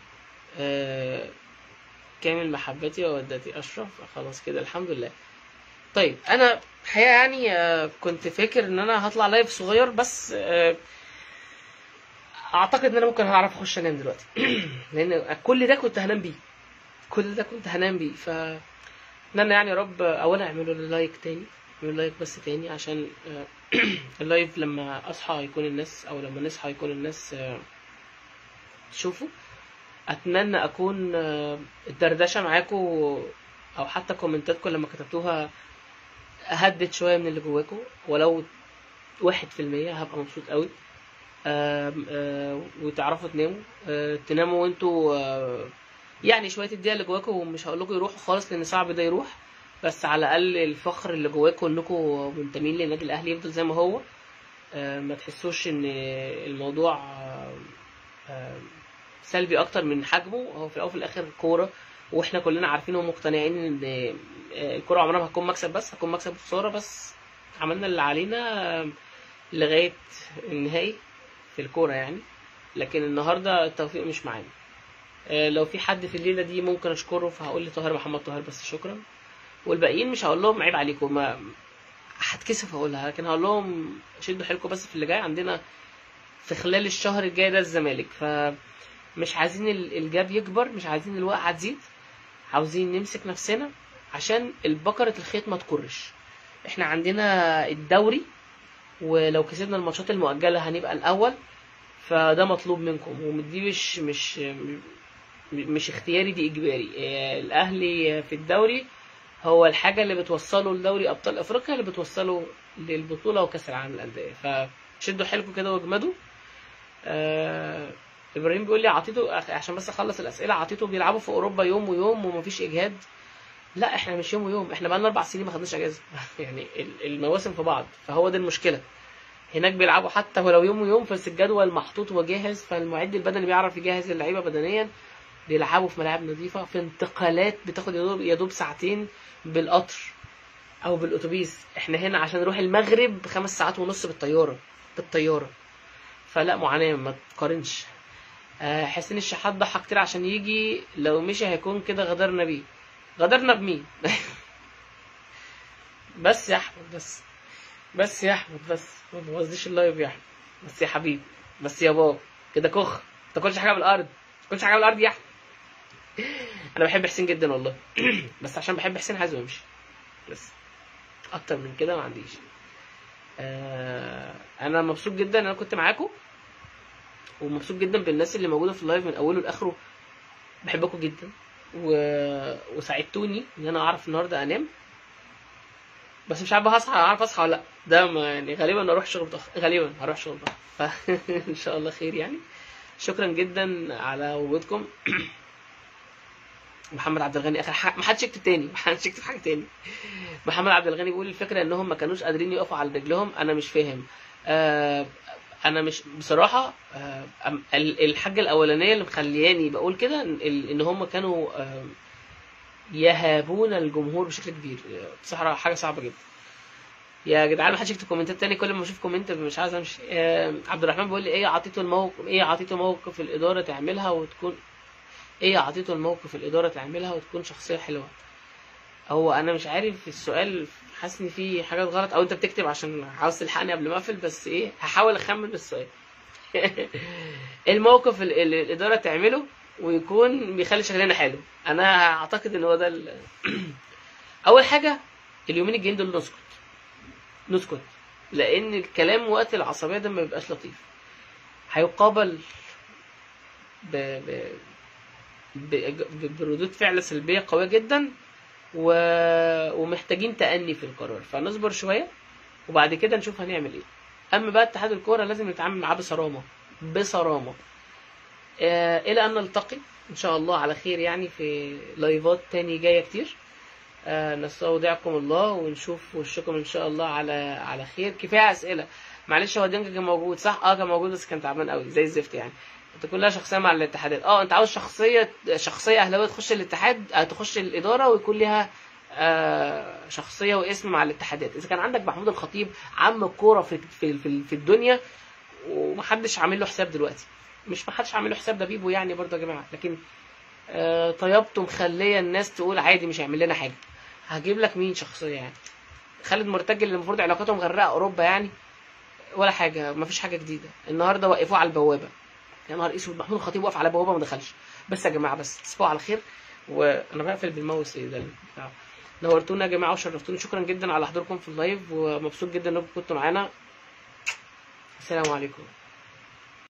آه، كامل محبتي وودتي اشرف خلاص كده الحمد لله طيب انا الحقيقه يعني آه، كنت فاكر ان انا هطلع لايف صغير بس آه، اعتقد ان انا ممكن هعرف اخش انام دلوقتي لان كل ده كنت هنام بيه كل ده كنت هنام بيه ف اتمنى يعني يا رب اولا اعملوا لي لايك تاني اعملوا لايك بس تاني عشان آه، اللايف لما اصحى يكون الناس او لما نصحى يكون الناس آه، تشوفه اتمنى اكون آه، الدردشه معاكم او حتى كومنتاتكم لما كتبتوها هدت شويه من اللي جواكم ولو واحد في المية هبقى مبسوط قوي آم، آه، وتعرفوا تناموا آه، تناموا وانتوا آه، يعني شويه الدقيقه اللي جواكم مش هقول لكم يروحوا خالص لان صعب ده يروح بس على الاقل الفخر اللي جواكم انكم منتمين للنادي الاهلي يفضل زي ما هو آه، ما تحسوش ان الموضوع آه، آه، سلبي اكتر من حجمه هو في الاول وفي الاخر كوره واحنا كلنا عارفين ومقتنعين ان آه، الكوره عمرها ما هتكون مكسب بس هتكون مكسب وخساره بس عملنا اللي علينا آه، لغايه النهائي في الكوره يعني لكن النهارده التوفيق مش معانا آه، لو في حد في الليله دي ممكن اشكره فهقول لطاهر محمد طاهر بس شكرا والباقيين مش هقول لهم عيب عليكم ما هتكسف اقولها لكن هقول لهم شدوا حيلكم بس في اللي جاي عندنا في خلال الشهر الجاي ده الزمالك فمش عايزين ال- الجاب يكبر مش عايزين الوقعه تزيد عاوزين نمسك نفسنا عشان البقرة الخيط ما تكرش احنا عندنا الدوري ولو كسبنا الماتشات المؤجلة هنبقى الأول فده مطلوب منكم ودي مش مش مش اختياري دي إجباري آه، الأهلي في الدوري هو الحاجة اللي بتوصله لدوري أبطال أفريقيا اللي بتوصله للبطولة وكأس العالم للأندية فشدوا حيلكم كده واجمدوا آه إبراهيم بيقول لي عطيته عشان بس أخلص الأسئلة عطيته بيلعبوا في أوروبا يوم ويوم ومفيش إجهاد لا احنا مش يوم ويوم احنا بقالنا اربع سنين ما خدناش اجازه يعني ال- المواسم في بعض فهو ده المشكله هناك بيلعبوا حتى ولو يوم ويوم بس الجدول محطوط وجاهز فالمعد البدني بيعرف يجهز اللعيبه بدنيا بيلعبوا في ملاعب نظيفه في انتقالات بتاخد يا دوب يا دوب ساعتين بالقطر او بالاتوبيس احنا هنا عشان نروح المغرب خمس ساعات ونص بالطياره بالطياره فلا معاناه ما تقارنش آه، حسين الشحات ضحى كتير عشان يجي لو مشي هيكون كده غدرنا بيه غدرنا بمين بس يا احمد بس بس يا احمد بس ما تبوظليش اللايف يا احمد بس يا حبيبي بس يا بابا كده كخ ما تاكلش حاجه من الارض ما تاكلش حاجه من الارض يا احمد انا بحب حسين جدا والله بس عشان بحب حسين عايزه يمشي بس اكتر من كده ما عنديش آه انا مبسوط جدا ان انا كنت معاكم ومبسوط جدا بالناس اللي موجوده في اللايف من اوله لاخره بحبكم جدا و... وساعدتوني ان انا اعرف النهارده انام بس مش عارف هصحى اعرف اصحى ولا لا ده ما يعني غالبا اروح شغل متاخر غالبا هروح شغل متاخر فان شاء الله خير يعني شكرا جدا على وجودكم محمد عبد الغني اخر حاجه ما حدش يكتب تاني ما حدش يكتب حاجه تاني محمد عبد الغني بيقول الفكره انهم ما كانوش قادرين يقفوا على رجلهم انا مش فاهم آه انا مش بصراحه آه أم- ال- الحاجه الاولانيه اللي مخلياني بقول كده ان ان هم كانوا آه يهابون الجمهور بشكل كبير آه، بصراحه حاجه صعبه جدا يا جدعان ما حدش يكتب كومنتات تاني كل ما اشوف كومنت مش عايز امشي آه عبد الرحمن بيقول لي ايه عطيته الموقف ايه عطيته موقف الاداره تعملها وتكون ايه عطيته الموقف الاداره تعملها وتكون شخصيه حلوه هو انا مش عارف السؤال حاسس ان في حاجات غلط او انت بتكتب عشان عاوز تلحقني قبل ما اقفل بس ايه هحاول اخمن بالسؤال ايه الموقف اللي اللي الاداره تعمله ويكون بيخلي شكلنا حلو انا اعتقد ان هو ده ال- اول حاجه اليومين الجايين دول نسكت نسكت لان الكلام وقت العصبيه ده ما بيبقاش لطيف هيقابل ب... ب... ب... ب- بردود فعل سلبيه قويه جدا و... ومحتاجين تأني في القرار فنصبر شويه وبعد كده نشوف هنعمل ايه اما بقى اتحاد الكوره لازم نتعامل معاه بصرامه بصرامه آه الى ان نلتقي ان شاء الله على خير يعني في لايفات تاني جايه كتير آه نستودعكم الله ونشوف وشكم ان شاء الله على على خير كفايه اسئله معلش هو ديانج كان موجود صح اه كان موجود بس كان تعبان قوي زي الزفت يعني انت كلها شخصيه مع الاتحادات اه انت عاوز شخصيه شخصيه اهلاويه تخش الاتحاد آه تخش الاداره ويكون لها آه شخصيه واسم مع الاتحادات اذا كان عندك محمود الخطيب عم الكوره في في في, في الدنيا ومحدش عامل له حساب دلوقتي مش محدش عامل له حساب ده بيبو يعني برضه يا جماعه لكن آه طيبته مخليه الناس تقول عادي مش هيعمل لنا حاجه هجيب لك مين شخصيه يعني خالد مرتجل اللي المفروض علاقته مغرقه اوروبا يعني ولا حاجه مفيش حاجه جديده النهارده وقفوه على البوابه يا نهار اسود محمود الخطيب واقف على البوابه ما دخلش بس يا جماعه بس تصبحوا على خير وانا بقفل بالماوس ايه ده بتاع. نورتونا يا جماعه وشرفتوني شكرا جدا على حضوركم في اللايف ومبسوط جدا انكم كنتوا معانا السلام عليكم